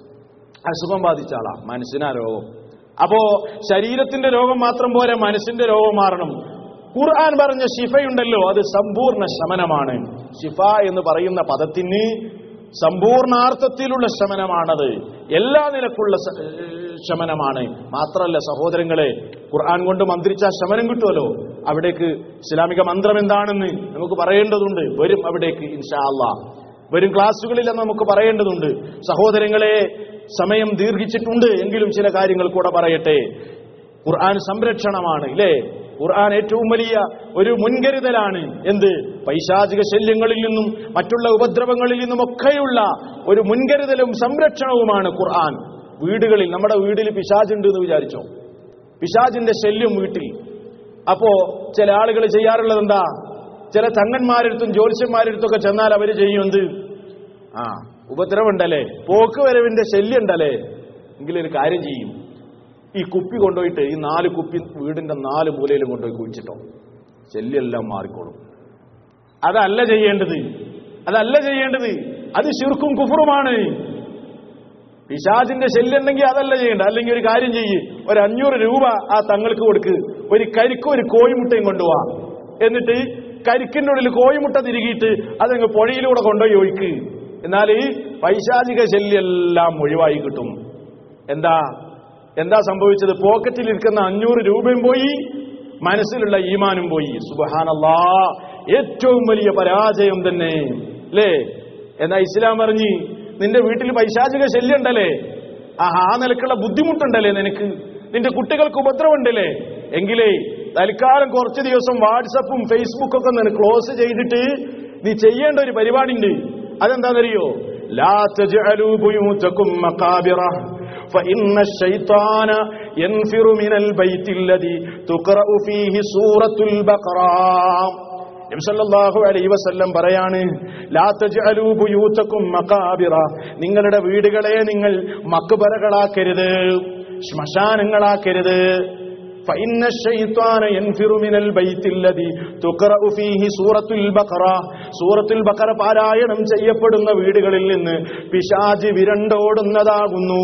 അസുഖം ബാധിച്ച ആളാ മനസ്സിനാ രോഗം അപ്പോ ശരീരത്തിന്റെ രോഗം മാത്രം പോരെ മനസ്സിന്റെ രോഗം മാറണം ഖുർആൻ പറഞ്ഞ ഷിഫയുണ്ടല്ലോ അത് സമ്പൂർണ്ണ ശമനമാണ് ഷിഫ എന്ന് പറയുന്ന പദത്തിന് സമ്പൂർണാർത്ഥത്തിലുള്ള ശമനമാണത് എല്ലാ നിലക്കുള്ള സ- ഏഹ് ശമനമാണ് മാത്രമല്ല സഹോദരങ്ങളെ ഖുർആൻ കൊണ്ട് മന്ത്രിച്ച ശമനം കിട്ടുമല്ലോ അവിടേക്ക് ഇസ്ലാമിക മന്ത്രം എന്താണെന്ന് നമുക്ക് പറയേണ്ടതുണ്ട് വരും അവിടേക്ക് ഇൻഷാ അള്ളാ വരും ക്ലാസ്സുകളിൽ അത് നമുക്ക് പറയേണ്ടതുണ്ട് സഹോദരങ്ങളെ സമയം ദീർഘിച്ചിട്ടുണ്ട് എങ്കിലും ചില കാര്യങ്ങൾ കൂടെ പറയട്ടെ ഖുർആൻ സംരക്ഷണമാണ് ഇല്ലേ ഖുർആൻ ഏറ്റവും വലിയ ഒരു മുൻകരുതലാണ് എന്ത് പൈശാചിക ശല്യങ്ങളിൽ നിന്നും മറ്റുള്ള ഉപദ്രവങ്ങളിൽ നിന്നും ഒക്കെയുള്ള ഒരു മുൻകരുതലും സംരക്ഷണവുമാണ് ഖുർആൻ വീടുകളിൽ നമ്മുടെ വീട്ടിൽ പിശാചുണ്ട് എന്ന് വിചാരിച്ചോ പിശാചിന്റെ ശല്യം വീട്ടിൽ അപ്പോ ചില ആളുകൾ ചെയ്യാറുള്ളത് എന്താ ചില തങ്ങന്മാരെടുത്തും ജ്യോത്സ്യന്മാരെടുത്തൊക്കെ ചെന്നാൽ അവർ ചെയ്യും എന്ത് ആ ഉപദ്രവം ഉണ്ടല്ലേ പോക്ക് വരവിന്റെ ശല്യം ഉണ്ടല്ലേ എങ്കിലൊരു കാര്യം ചെയ്യും ഈ കുപ്പി കൊണ്ടുപോയിട്ട് ഈ നാല് കുപ്പി വീടിന്റെ നാല് മൂലയിലും കൊണ്ടുപോയി കുഴിച്ചിട്ടോ ശല്യെല്ലാം മാറിക്കോളും അതല്ല ചെയ്യേണ്ടത് അതല്ല ചെയ്യേണ്ടത് അത് ശിർക്കും കുഫറുമാണ് പിശാചിന്റെ ശല്യം ഉണ്ടെങ്കിൽ അതല്ല ചെയ്യേണ്ടത് അല്ലെങ്കിൽ ഒരു കാര്യം ചെയ്യ് ഒരു അഞ്ഞൂറ് രൂപ ആ തങ്ങൾക്ക് കൊടുക്ക് ഒരു കരിക്കും ഒരു കോഴിമുട്ടയും കൊണ്ടുപോവാ എന്നിട്ട് കരിക്കിന്റെ ഉള്ളിൽ കോഴിമുട്ട തിരികിയിട്ട് അതങ്ങ് പുഴയിലൂടെ കൊണ്ടുപോയി ഒഴിക്ക് എന്നാൽ ഈ പൈശാചിക ശല്യെല്ലാം ഒഴിവായി കിട്ടും എന്താ എന്താ സംഭവിച്ചത് പോക്കറ്റിൽ ഇരിക്കുന്ന അഞ്ഞൂറ് രൂപയും പോയി മനസ്സിലുള്ള ഈമാനും പോയി സുബഹാനല്ലാ ഏറ്റവും വലിയ പരാജയം തന്നെ അല്ലേ എന്നാ ഇസ്ലാം പറഞ്ഞ് നിന്റെ വീട്ടിൽ പൈശാചിക ശല്യം ഉണ്ടല്ലേ ആ ആ നിലക്കുള്ള ബുദ്ധിമുട്ടുണ്ടല്ലേ നിനക്ക് നിന്റെ കുട്ടികൾക്ക് ഉപദ്രവം ഉണ്ടല്ലേ എങ്കിലേ തൽക്കാലം കുറച്ച് ദിവസം വാട്സപ്പും ഫേസ്ബുക്കും ഒക്കെ ഒന്ന് ക്ലോസ് ചെയ്തിട്ട് നീ ചെയ്യേണ്ട ഒരു പരിപാടി ഉണ്ട് അതെന്താണെന്നറിയോ ലാ തജ്അലൂ ബുയൂതകും മഖാബിറ فإن الشيطان ينفر من البيت الذي تقرأ فيه سورة البقرة നബി സല്ലല്ലാഹു അലൈഹി വസല്ലം പറയാണ് ലാ തജ്അലൂ ബുയൂതകും മഖാബിറ നിങ്ങളുടെ വീടുകളെ നിങ്ങൾ മക്ബറകളാക്കരുത് ശ്മശാനങ്ങളാക്കരുത് فإن الشيطان ينفر من البيت الذي تقرأ فيه سورة البقرة സൂറത്തുൽ ബഖറ പാരായണം ചെയ്യപ്പെടുന്ന വീടുകളിൽ നിന്ന് പിശാച് വിരണ്ടോടുന്നതാകുന്നു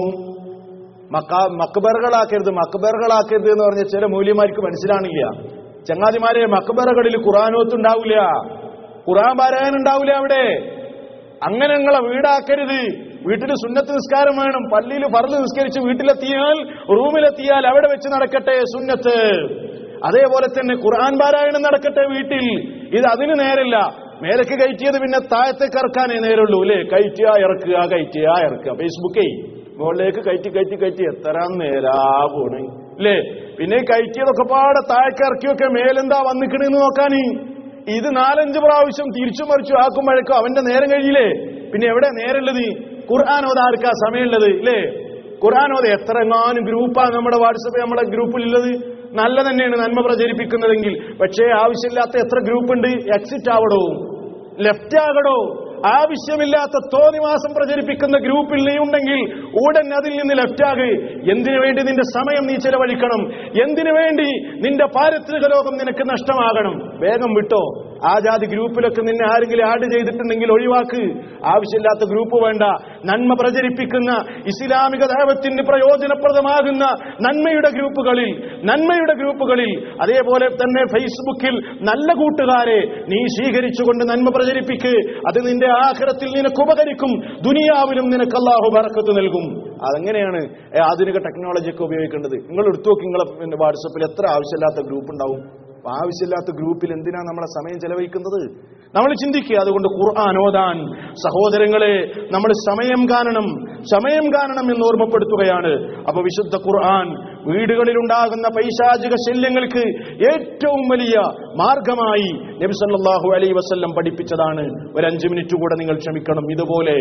മക്ക- മക്ബറുകളാക്കരുത് മക്ബറുകളാക്കരുത് എന്ന് പറഞ്ഞ ചില മൂല്യമാർക്ക് മനസ്സിലാണില്ല ചങ്ങാതിമാരെ മക്ബറകളിൽ ഖുറാനോത്തുണ്ടാവില്ല ഖുറാൻ പാരായണം ഉണ്ടാവില്ല അവിടെ അങ്ങനെ നിങ്ങളെ വീടാക്കരുത് വീട്ടിൽ സുന്നത്ത് നിസ്കാരം വേണം പള്ളിയിൽ ഫർദ് നിസ്കരിച്ച് വീട്ടിലെത്തിയാൽ റൂമിലെത്തിയാൽ അവിടെ വെച്ച് നടക്കട്ടെ സുന്നത്ത് അതേപോലെ തന്നെ ഖുർആൻ പാരായണം നടക്കട്ടെ വീട്ടിൽ ഇത് അതിന് നേരല്ല മേലക്ക് കയറ്റിയത് പിന്നെ താഴത്തേക്ക് ഇറക്കാനേ നേരുള്ളൂ അല്ലേ കയറ്റുക ഇറക്കുക കയറ്റുക ഇറക്കുക ഫേസ്ബുക്കേ മുകളിലേക്ക് കയറ്റി കയറ്റി കയറ്റി എത്ര നേരാ പോണ് അല്ലേ പിന്നെ ഈ കയറ്റിയതൊക്കെ പാടെ താഴേക്ക് ഇറക്കിയൊക്കെ മേലെന്താ വന്നിക്കണെന്ന് നോക്കാനീ ഇത് നാലഞ്ച് പ്രാവശ്യം തിരിച്ചു മറിച്ചു ആക്കുമ്പോഴേക്കും അവന്റെ നേരം കഴിയില്ലേ പിന്നെ എവിടെ നേരമുള്ളത് ഖുർആൻ ഓതാർക്കാ സമയമുള്ളത് ഇല്ലേ ഖുർആൻ ഓത എത്ര എങ്ങാനും ഗ്രൂപ്പാണ് നമ്മുടെ വാട്സപ്പ് നമ്മുടെ ഗ്രൂപ്പിലുള്ളത് നല്ല തന്നെയാണ് നന്മ പ്രചരിപ്പിക്കുന്നതെങ്കിൽ പക്ഷേ ആവശ്യമില്ലാത്ത എത്ര ഗ്രൂപ്പ് ഉണ്ട് എക്സിറ്റ് ആവടോ ലെഫ്റ്റ് ആകടോ ആവശ്യമില്ലാത്ത തോന്നിവാസം പ്രചരിപ്പിക്കുന്ന ഗ്രൂപ്പിൽ നീ ഉണ്ടെങ്കിൽ ഉടൻ അതിൽ നിന്ന് ലെഫ്റ്റ് ആകെ എന്തിനു വേണ്ടി നിന്റെ സമയം നീ ചെലവഴിക്കണം എന്തിനു വേണ്ടി നിന്റെ പാരിത്രിക ലോകം നിനക്ക് നഷ്ടമാകണം വേഗം വിട്ടോ ആ ജാതി ഗ്രൂപ്പിലൊക്കെ നിന്നെ ആരെങ്കിലും ആഡ് ചെയ്തിട്ടുണ്ടെങ്കിൽ ഒഴിവാക്ക് ആവശ്യമില്ലാത്ത ഗ്രൂപ്പ് വേണ്ട നന്മ പ്രചരിപ്പിക്കുന്ന ഇസ്ലാമിക ദൈവത്തിന് പ്രയോജനപ്രദമാകുന്ന നന്മയുടെ ഗ്രൂപ്പുകളിൽ നന്മയുടെ ഗ്രൂപ്പുകളിൽ അതേപോലെ തന്നെ ഫേസ്ബുക്കിൽ നല്ല കൂട്ടുകാരെ നീ സ്വീകരിച്ചുകൊണ്ട് നന്മ പ്രചരിപ്പിക്ക് അത് നിന്റെ ആഖിറത്തിൽ നിനക്ക് ഉപകരിക്കും ദുനിയാവിലും നിനക്ക് അള്ളാഹു ബറക്കത്ത് നൽകും അതെങ്ങനെയാണ് ഏ, ആധുനിക ടെക്നോളജി ഒക്കെ ഉപയോഗിക്കേണ്ടത് നിങ്ങൾ എടുത്തു നോക്കി നിങ്ങളെ പിന്നെ വാട്സപ്പിൽ എത്ര ആവശ്യമില്ലാത്ത ഗ്രൂപ്പ് ഉണ്ടാവും അപ്പൊ ആവശ്യമില്ലാത്ത ഗ്രൂപ്പിൽ എന്തിനാ നമ്മളെ സമയം ചെലവഴിക്കുന്നത് നമ്മൾ ചിന്തിക്കുക അതുകൊണ്ട് ഖുർആൻ ഓതാൻ സഹോദരങ്ങളെ നമ്മൾ സമയം കാണണം സമയം കാണണം എന്ന് ഓർമ്മപ്പെടുത്തുകയാണ് അപ്പൊ വിശുദ്ധ ഖുർആൻ വീടുകളിൽ ഉണ്ടാകുന്ന പൈശാചിക ശല്യങ്ങൾക്ക് ഏറ്റവും വലിയ മാർഗമായി നബി സല്ലല്ലാഹു അലൈഹി വസല്ലം പഠിപ്പിച്ചതാണ് ഒരു അഞ്ചു മിനിറ്റ് കൂടെ നിങ്ങൾ ക്ഷമിക്കണം ഇതുപോലെ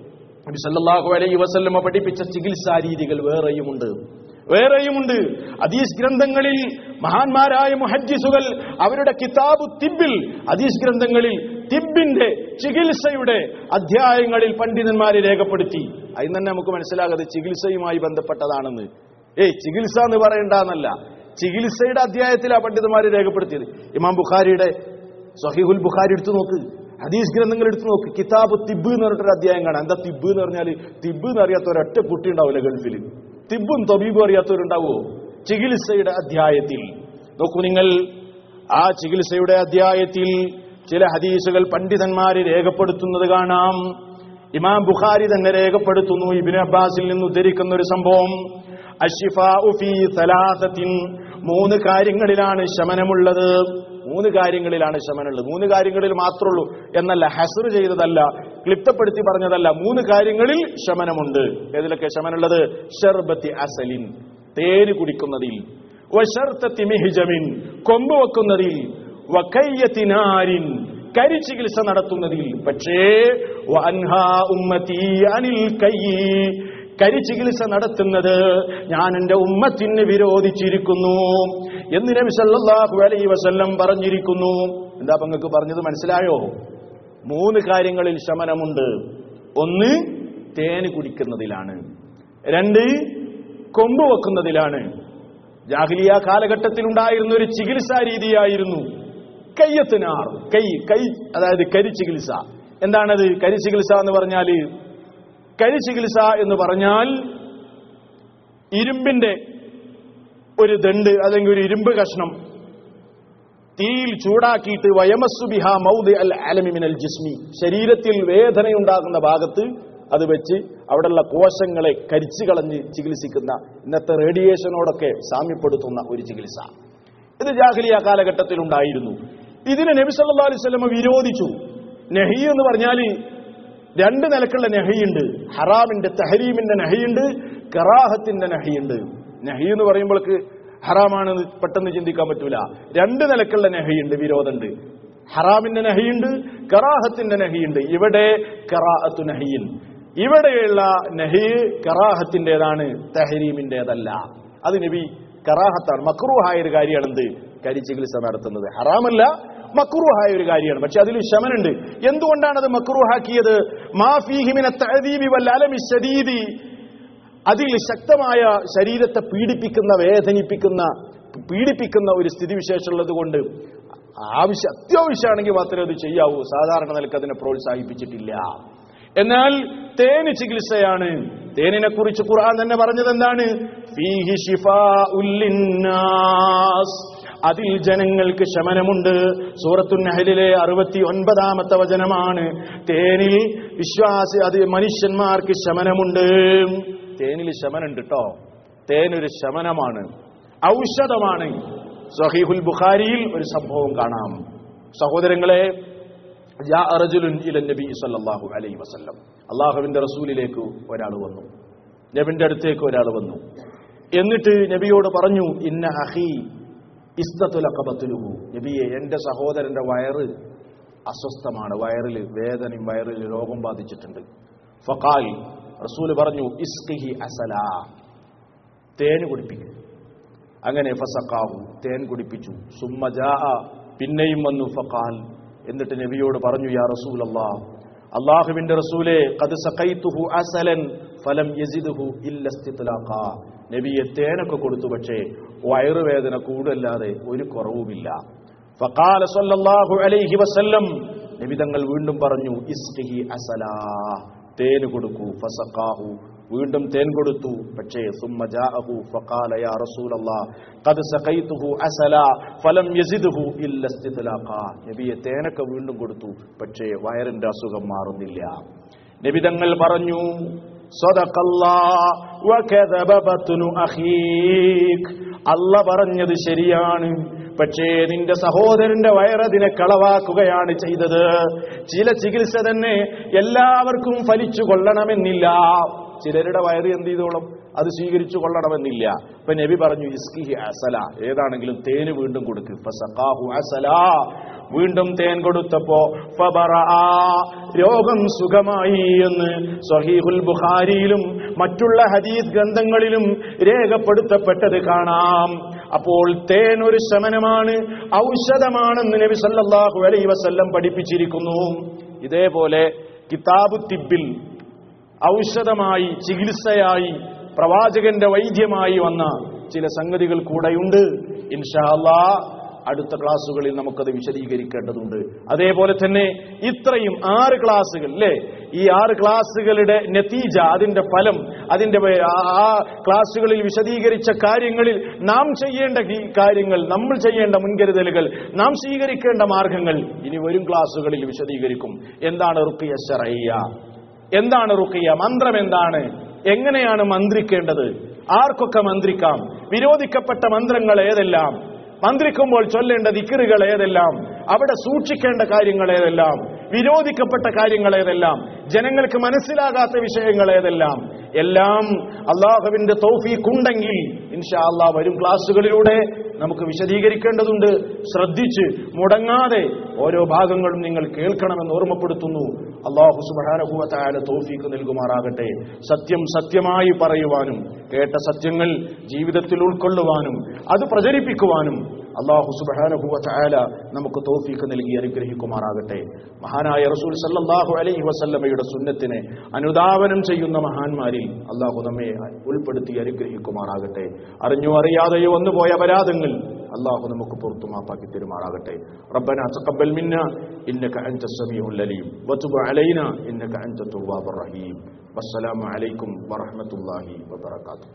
നബി സല്ലല്ലാഹു അലൈഹി വസല്ലമ പഠിപ്പിച്ച ചികിത്സാ രീതികൾ വേറെയുമുണ്ട് വേറെയുമുണ്ട് ഹദീസ് ഗ്രന്ഥങ്ങളിൽ മഹാന്മാരായ മുഹജ്ജിസുകൾ അവരുടെ കിതാബു തിബിൽ ഹദീസ് ഗ്രന്ഥങ്ങളിൽ തിബിന്റെ ചികിത്സയുടെ അധ്യായങ്ങളിൽ പണ്ഡിതന്മാരെ രേഖപ്പെടുത്തി അതിന് തന്നെ നമുക്ക് മനസ്സിലാകാതെ ചികിത്സയുമായി ബന്ധപ്പെട്ടതാണെന്ന് ഏയ് ചികിത്സ എന്ന് പറയണ്ടെന്നല്ല ചികിത്സയുടെ അധ്യായത്തിലാണ് പണ്ഡിതന്മാർ രേഖപ്പെടുത്തിയത് ഇമാം ബുഖാരിയുടെ സഹീഹുൽ ബുഖാരി എടുത്തു നോക്ക് ഹദീസ് ഗ്രന്ഥങ്ങൾ എടുത്തു നോക്ക് കിതാബ് തിബ് എന്ന് പറഞ്ഞിട്ടൊരു അധ്യായം കാണാം എന്താ തിബ് എന്ന് പറഞ്ഞാൽ തിബ് എന്ന് അറിയാത്ത ഒരൊറ്റ കുട്ടി ഉണ്ടാവില്ല ഗൾഫിൽ തിബും തൊബീബും അറിയാത്തവരുണ്ടാവോ ചികിത്സയുടെ അധ്യായത്തിൽ നോക്കൂ നിങ്ങൾ ആ ചികിത്സയുടെ അധ്യായത്തിൽ ചില ഹദീസുകൾ പണ്ഡിതന്മാര് രേഖപ്പെടുത്തുന്നത് കാണാം ഇമാം ബുഖാരി തന്നെ രേഖപ്പെടുത്തുന്നു ഇബിന് അബ്ബാസിൽ നിന്ന് ഉദ്ധരിക്കുന്ന ഒരു സംഭവം അഷിഫാഉ ഫീ സലാസത്തിൻ മൂന്ന് കാര്യങ്ങളിലാണ് ശമനമുള്ളത് മൂന്ന് കാര്യങ്ങളിലാണ് ശമനമുള്ളത് മൂന്ന് കാര്യങ്ങളിൽ മാത്രമുള്ളൂ എന്നല്ല ഹസർ ചെയ്തതല്ല ക്ലിപ്തപ്പെടുത്തി പറഞ്ഞതല്ല മൂന്ന് കാര്യങ്ങളിൽ ശമനമുണ്ട് ഏതിലൊക്കെ ശമനമുള്ളത് ഷർബത്തി അസലിൻ തേന് കുടിക്കുന്നതിൽ വശർത്തത്തി മിഹിജമിൻ കൊമ്പ് വെക്കുന്നതിൽ വക്കയ്യത്തിനാരിൻ കരി ചികിത്സ നടത്തുന്നതിൽ പക്ഷേ വഅൻഹാ ഉമ്മത്തി അനിൽ കയ്യി കരി ചികിത്സ നടത്തുന്നത് ഞാൻ എന്റെ ഉമ്മത്തിന് വിരോധിച്ചിരിക്കുന്നു എന്ന് നബി സല്ലല്ലാഹു അലൈഹി വസല്ലം പറഞ്ഞിരിക്കുന്നു എന്താ നിങ്ങൾക്ക് പറഞ്ഞത് മനസ്സിലായോ മൂന്ന് കാര്യങ്ങളിൽ ശമനമുണ്ട് ഒന്ന് തേന് കുടിക്കുന്നതിലാണ് രണ്ട് കൊമ്പ് വെക്കുന്നതിലാണ് ജാഹിലിയ കാലഘട്ടത്തിൽ ഉണ്ടായിരുന്ന ഒരു ചികിത്സാ രീതിയായിരുന്നു കയ്യത്തിനാർ കൈ കൈ അതായത് കരി ചികിത്സ എന്താണത് കരി ചികിത്സ എന്ന് പറഞ്ഞാൽ കരി ചികിത്സ എന്ന് പറഞ്ഞാൽ ഇരുമ്പിന്റെ ഒരു ദണ്ട് അല്ലെങ്കിൽ ഒരു ഇരുമ്പ് കഷ്ണം തീയിൽ ചൂടാക്കിയിട്ട് വയമസുബിഹ മൗദ് അൽ അലമിമിനൽ ജിസ്മി ശരീരത്തിൽ വേദനയുണ്ടാകുന്ന ഭാഗത്ത് അത് വെച്ച് അവിടെയുള്ള കോശങ്ങളെ കരിച്ചു കളഞ്ഞ് ചികിത്സിക്കുന്ന ഇന്നത്തെ റേഡിയേഷനോടൊക്കെ സാമ്യപ്പെടുത്തുന്ന ഒരു ചികിത്സ ഇത് ജാഹലിയ കാലഘട്ടത്തിൽ ഉണ്ടായിരുന്നു ഇതിനെ നബി സല്ലാ അലൈഹി സ്വലമ വിരോധിച്ചു നെഹി എന്ന് പറഞ്ഞാൽ രണ്ട് നിലക്കുള്ള നെഹയുണ്ട് ഹറാമിന്റെ തഹരീമിന്റെ നെഹയുണ്ട് കറാഹത്തിന്റെ നെഹയുണ്ട് നെഹി എന്ന് പറയുമ്പോൾക്ക് ഹറാമാണെന്ന് പെട്ടെന്ന് ചിന്തിക്കാൻ പറ്റൂല രണ്ട് നിലക്കുള്ള നെഹയുണ്ട് വിരോധമുണ്ട് ഹറാമിന്റെ നെഹയുണ്ട് കറാഹത്തിന്റെ നെഹയുണ്ട് ഇവിടെ കറാഹത്തു നെഹിയിൻ ഇവിടെയുള്ള നെഹി കറാഹത്തിൻ്റെതാണ് തഹരീമിൻ്റെതല്ല അത് നബി കറാഹത്താണ് മക്രൂഹായ ഒരു കാര്യമാണ് എന്ത് കരി ചികിത്സ നടത്തുന്നത് ഹറാമല്ല മക്രൂഹായ ഒരു കാര്യമാണ് പക്ഷെ അതിൽ ശമനുണ്ട് എന്തുകൊണ്ടാണ് അത് മക്രൂഹാക്കിയത് മാഫീഹിമിനെ തഅദീബി വൽ അലമി ശദീദി അതിൽ ശക്തമായ ശരീരത്തെ പീഡിപ്പിക്കുന്ന വേദനിപ്പിക്കുന്ന പീഡിപ്പിക്കുന്ന ഒരു സ്ഥിതിവിശേഷമുള്ളത് കൊണ്ട് ആവശ്യം അത്യാവശ്യമാണെങ്കിൽ മാത്രമേ അത് ചെയ്യാവൂ സാധാരണ നിലക്ക് അതിനെ പ്രോത്സാഹിപ്പിച്ചിട്ടില്ല എന്നാൽ തേന് ചികിത്സയാണ് തേനിനെ കുറിച്ച് ഖുർആൻ തന്നെ പറഞ്ഞത് എന്താണ് ഫീഹി ശിഫാഉൽ ലിന്നാസ്. അതിൽ ജനങ്ങൾക്ക് ശമനമുണ്ട് സൂറത്തുൻ നഹലിലെ അറുപത്തി ഒൻപതാമത്തെ വചനമാണ് തേനിൽ വിശ്വാസി അത് മനുഷ്യന്മാർക്ക് ശമനമുണ്ട് തേനിൽ ശമനുണ്ട് കേട്ടോ തേനൊരു ശമനമാണ് ഔഷധമാണ് സഹീഹുൽ ബുഖാരിയിൽ ഒരു സംഭവം കാണാം സഹോദരങ്ങളെ ജാ റജുലുൻ ഇല നബി സല്ലല്ലാഹു അലൈഹി വസല്ലം അള്ളാഹുവിന്റെ റസൂലിലേക്ക് ഒരാൾ വന്നു നബിന്റെ അടുത്തേക്ക് ഒരാൾ വന്നു എന്നിട്ട് നബിയോട് പറഞ്ഞു ഇന്ന അഹി ഇസ്തത്തുലക്കബത്തുലുഹു നബിയെ എന്റെ സഹോദരന്റെ വയറ് അസ്വസ്ഥമാണ് വയറിൽ വേദനയും വയറിൽ രോഗം ബാധിച്ചിട്ടുണ്ട് ഫഖാൽ റസൂൽ പറഞ്ഞു ഇസ്കിഹി അസല തേന് കുടിപ്പിക്കും അങ്ങനെ ഫസക്കാവു തേൻ കുടിപ്പിച്ചു സുമ്മ ജാ പിന്നെയും വന്നു ഫഖാൽ എന്നിട്ട് നബിയോട് പറഞ്ഞു യാ റസൂൽ അള്ളാഹ് അള്ളാഹുവിന്റെ റസൂലെ കത് സഖൈത്തുഹു അസലൻ ഫലം യസിദുഹു ഇല്ലസ്തിത്ലാഖ നബിയെ തേനൊക്കെ കൊടുത്തു പക്ഷേ വയറുവേദന കൂടല്ലാതെ ഒരു കുറവുമില്ല ഫഖാല സല്ലല്ലാഹു അലൈഹി വസല്ലം നബി തങ്ങൾ വീണ്ടും പറഞ്ഞു ഇസ്ഖിഹി അസലാ തേന് കൊടുക്കൂ ഫസഖാഹു വീണ്ടും തേൻ കൊടുത്തു പക്ഷേ സുമ്മ ജാഅഹു ഫഖാല യാ റസൂലല്ലാഹ് ഖദ് സഖൈതുഹു അസല ഫലം യസിദുഹു ഇല്ല ഇസ്തിത്ലാഖ നബിയെ തേനൊക്കെ വീണ്ടും കൊടുത്തു പക്ഷേ വയറിന്റെ അസുഖം മാറുന്നില്ല നബി തങ്ങൾ പറഞ്ഞു സ്വദഖല്ലാഹ് വകദബ ബത്നു അഖീക് അല്ല പറഞ്ഞത് ശരിയാണ് പക്ഷേ നിന്റെ സഹോദരന്റെ വയറതിനെ കളവാക്കുകയാണ് ചെയ്തത് ചില ചികിത്സ തന്നെ എല്ലാവർക്കും ഫലിച്ചു കൊള്ളണമെന്നില്ല ചിലരുടെ വയറ് എന്ത് ചെയ്തോളും അത് സ്വീകരിച്ചു കൊള്ളണമെന്നില്ല അപ്പൊ നബി പറഞ്ഞു ഇസ്കിഹി അസല ഏതാണെങ്കിലും തേന് വീണ്ടും കൊടുക്ക് ഫസഖാഹു അസല വീണ്ടും തേൻ കൊടുത്തപ്പോ ഫബറഅ, രോഗം സുഖമായി എന്ന് സഹീഹുൽ ബുഖാരിയിലും മറ്റുള്ള ഹദീസ് ഗ്രന്ഥങ്ങളിലും രേഖപ്പെടുത്തപ്പെട്ടത് കാണാം അപ്പോൾ തേൻ ഒരു ശമനമാണ് ഔഷധമാണെന്ന് നബി സല്ലല്ലാഹു അലൈഹി വസല്ലം പഠിപ്പിച്ചിരിക്കുന്നു ഇതേപോലെ കിതാബു തിബിൽ ഔഷധമായി ചികിത്സയായി പ്രവാചകന്റെ വൈദ്യമായി വന്ന ചില സംഗതികൾ കൂടെയുണ്ട് ഇൻഷാ അല്ലാ അടുത്ത ക്ലാസ്സുകളിൽ നമുക്കത് വിശദീകരിക്കേണ്ടതുണ്ട് അതേപോലെ തന്നെ ഇത്രയും ആറ് ക്ലാസ്സുകൾ അല്ലേ ഈ ആറ് ക്ലാസ്സുകളുടെ നതീജ അതിന്റെ ഫലം അതിന്റെ വേ- ആ- ആ ക്ലാസ്സുകളിൽ വിശദീകരിച്ച കാര്യങ്ങളിൽ നാം ചെയ്യേണ്ട ഈ കാര്യങ്ങൾ നമ്മൾ ചെയ്യേണ്ട മുൻകരുതലുകൾ നാം സ്വീകരിക്കേണ്ട മാർഗങ്ങൾ ഇനി വരും ക്ലാസ്സുകളിൽ വിശദീകരിക്കും എന്താണ് റുക്കിയ ശറയ്യ എന്താണ് റുക്കിയ മന്ത്രം എന്താണ് എങ്ങനെയാണ് മന്ത്രിക്കേണ്ടത് ആർക്കൊക്കെ മന്ത്രിക്കാം വിരോധിക്കപ്പെട്ട മന്ത്രങ്ങൾ ഏതെല്ലാം മന്ത്രിക്കുമ്പോൾ ചൊല്ലേണ്ട ദിക്കറുകൾ ഏതെല്ലാം അവിടെ സൂക്ഷിക്കേണ്ട കാര്യങ്ങൾ ഏതെല്ലാം വിരോധിക്കപ്പെട്ട കാര്യങ്ങൾ ഏതെല്ലാം ജനങ്ങൾക്ക് മനസ്സിലാകാത്ത വിഷയങ്ങൾ ഏതെല്ലാം എല്ലാം അള്ളാഹുവിന്റെ തൗഫീഖുണ്ടെങ്കിൽ ഇൻഷാ അള്ളാഹ് വരും ക്ലാസ്സുകളിലൂടെ നമുക്ക് വിശദീകരിക്കേണ്ടതുണ്ട് ശ്രദ്ധിച്ച് മുടങ്ങാതെ ഓരോ ഭാഗങ്ങളും നിങ്ങൾ കേൾക്കണമെന്ന് ഓർമ്മപ്പെടുത്തുന്നു അള്ളാഹു സുബാനഹുവത്തായ തോഫീക്ക് നൽകുമാറാകട്ടെ സത്യം സത്യമായി പറയുവാനും കേട്ട സത്യങ്ങൾ ജീവിതത്തിൽ ഉൾക്കൊള്ളുവാനും അത് പ്രചരിപ്പിക്കുവാനും അള്ളാഹു സുബാനഹുവത്തായ നമുക്ക് തോഫീക്ക് നൽകി അനുഗ്രഹിക്കുമാറാകട്ടെ മഹാനായ റസൂൽ സല്ലല്ലാഹു അലൈഹി വസല്ലമയുടെ സുന്നത്തിനെ അനുധാവനം ചെയ്യുന്ന മഹാന്മാരിൽ അള്ളാഹു നമ്മെ ഉൾപ്പെടുത്തി അനുഗ്രഹിക്കുമാറാകട്ടെ അറിഞ്ഞോ അറിയാതെയോ വന്നുപോയ അപരാധങ്ങൾ അള്ളാഹു നമുക്ക് പുറത്തു മാപ്പാക്കി തരുമാറാകട്ടെ റബ്ബന തഖബ്ബൽ മിന്ന ഇന്നക അൻത സമീഉൽ അലീം വതുബ് അലൈന ഇന്നക അൻത തവ്വാബുർ റഹീം വസ്സലാമു അലൈക്കും വറഹ്മത്തുള്ളാഹി വബറകാതുഹു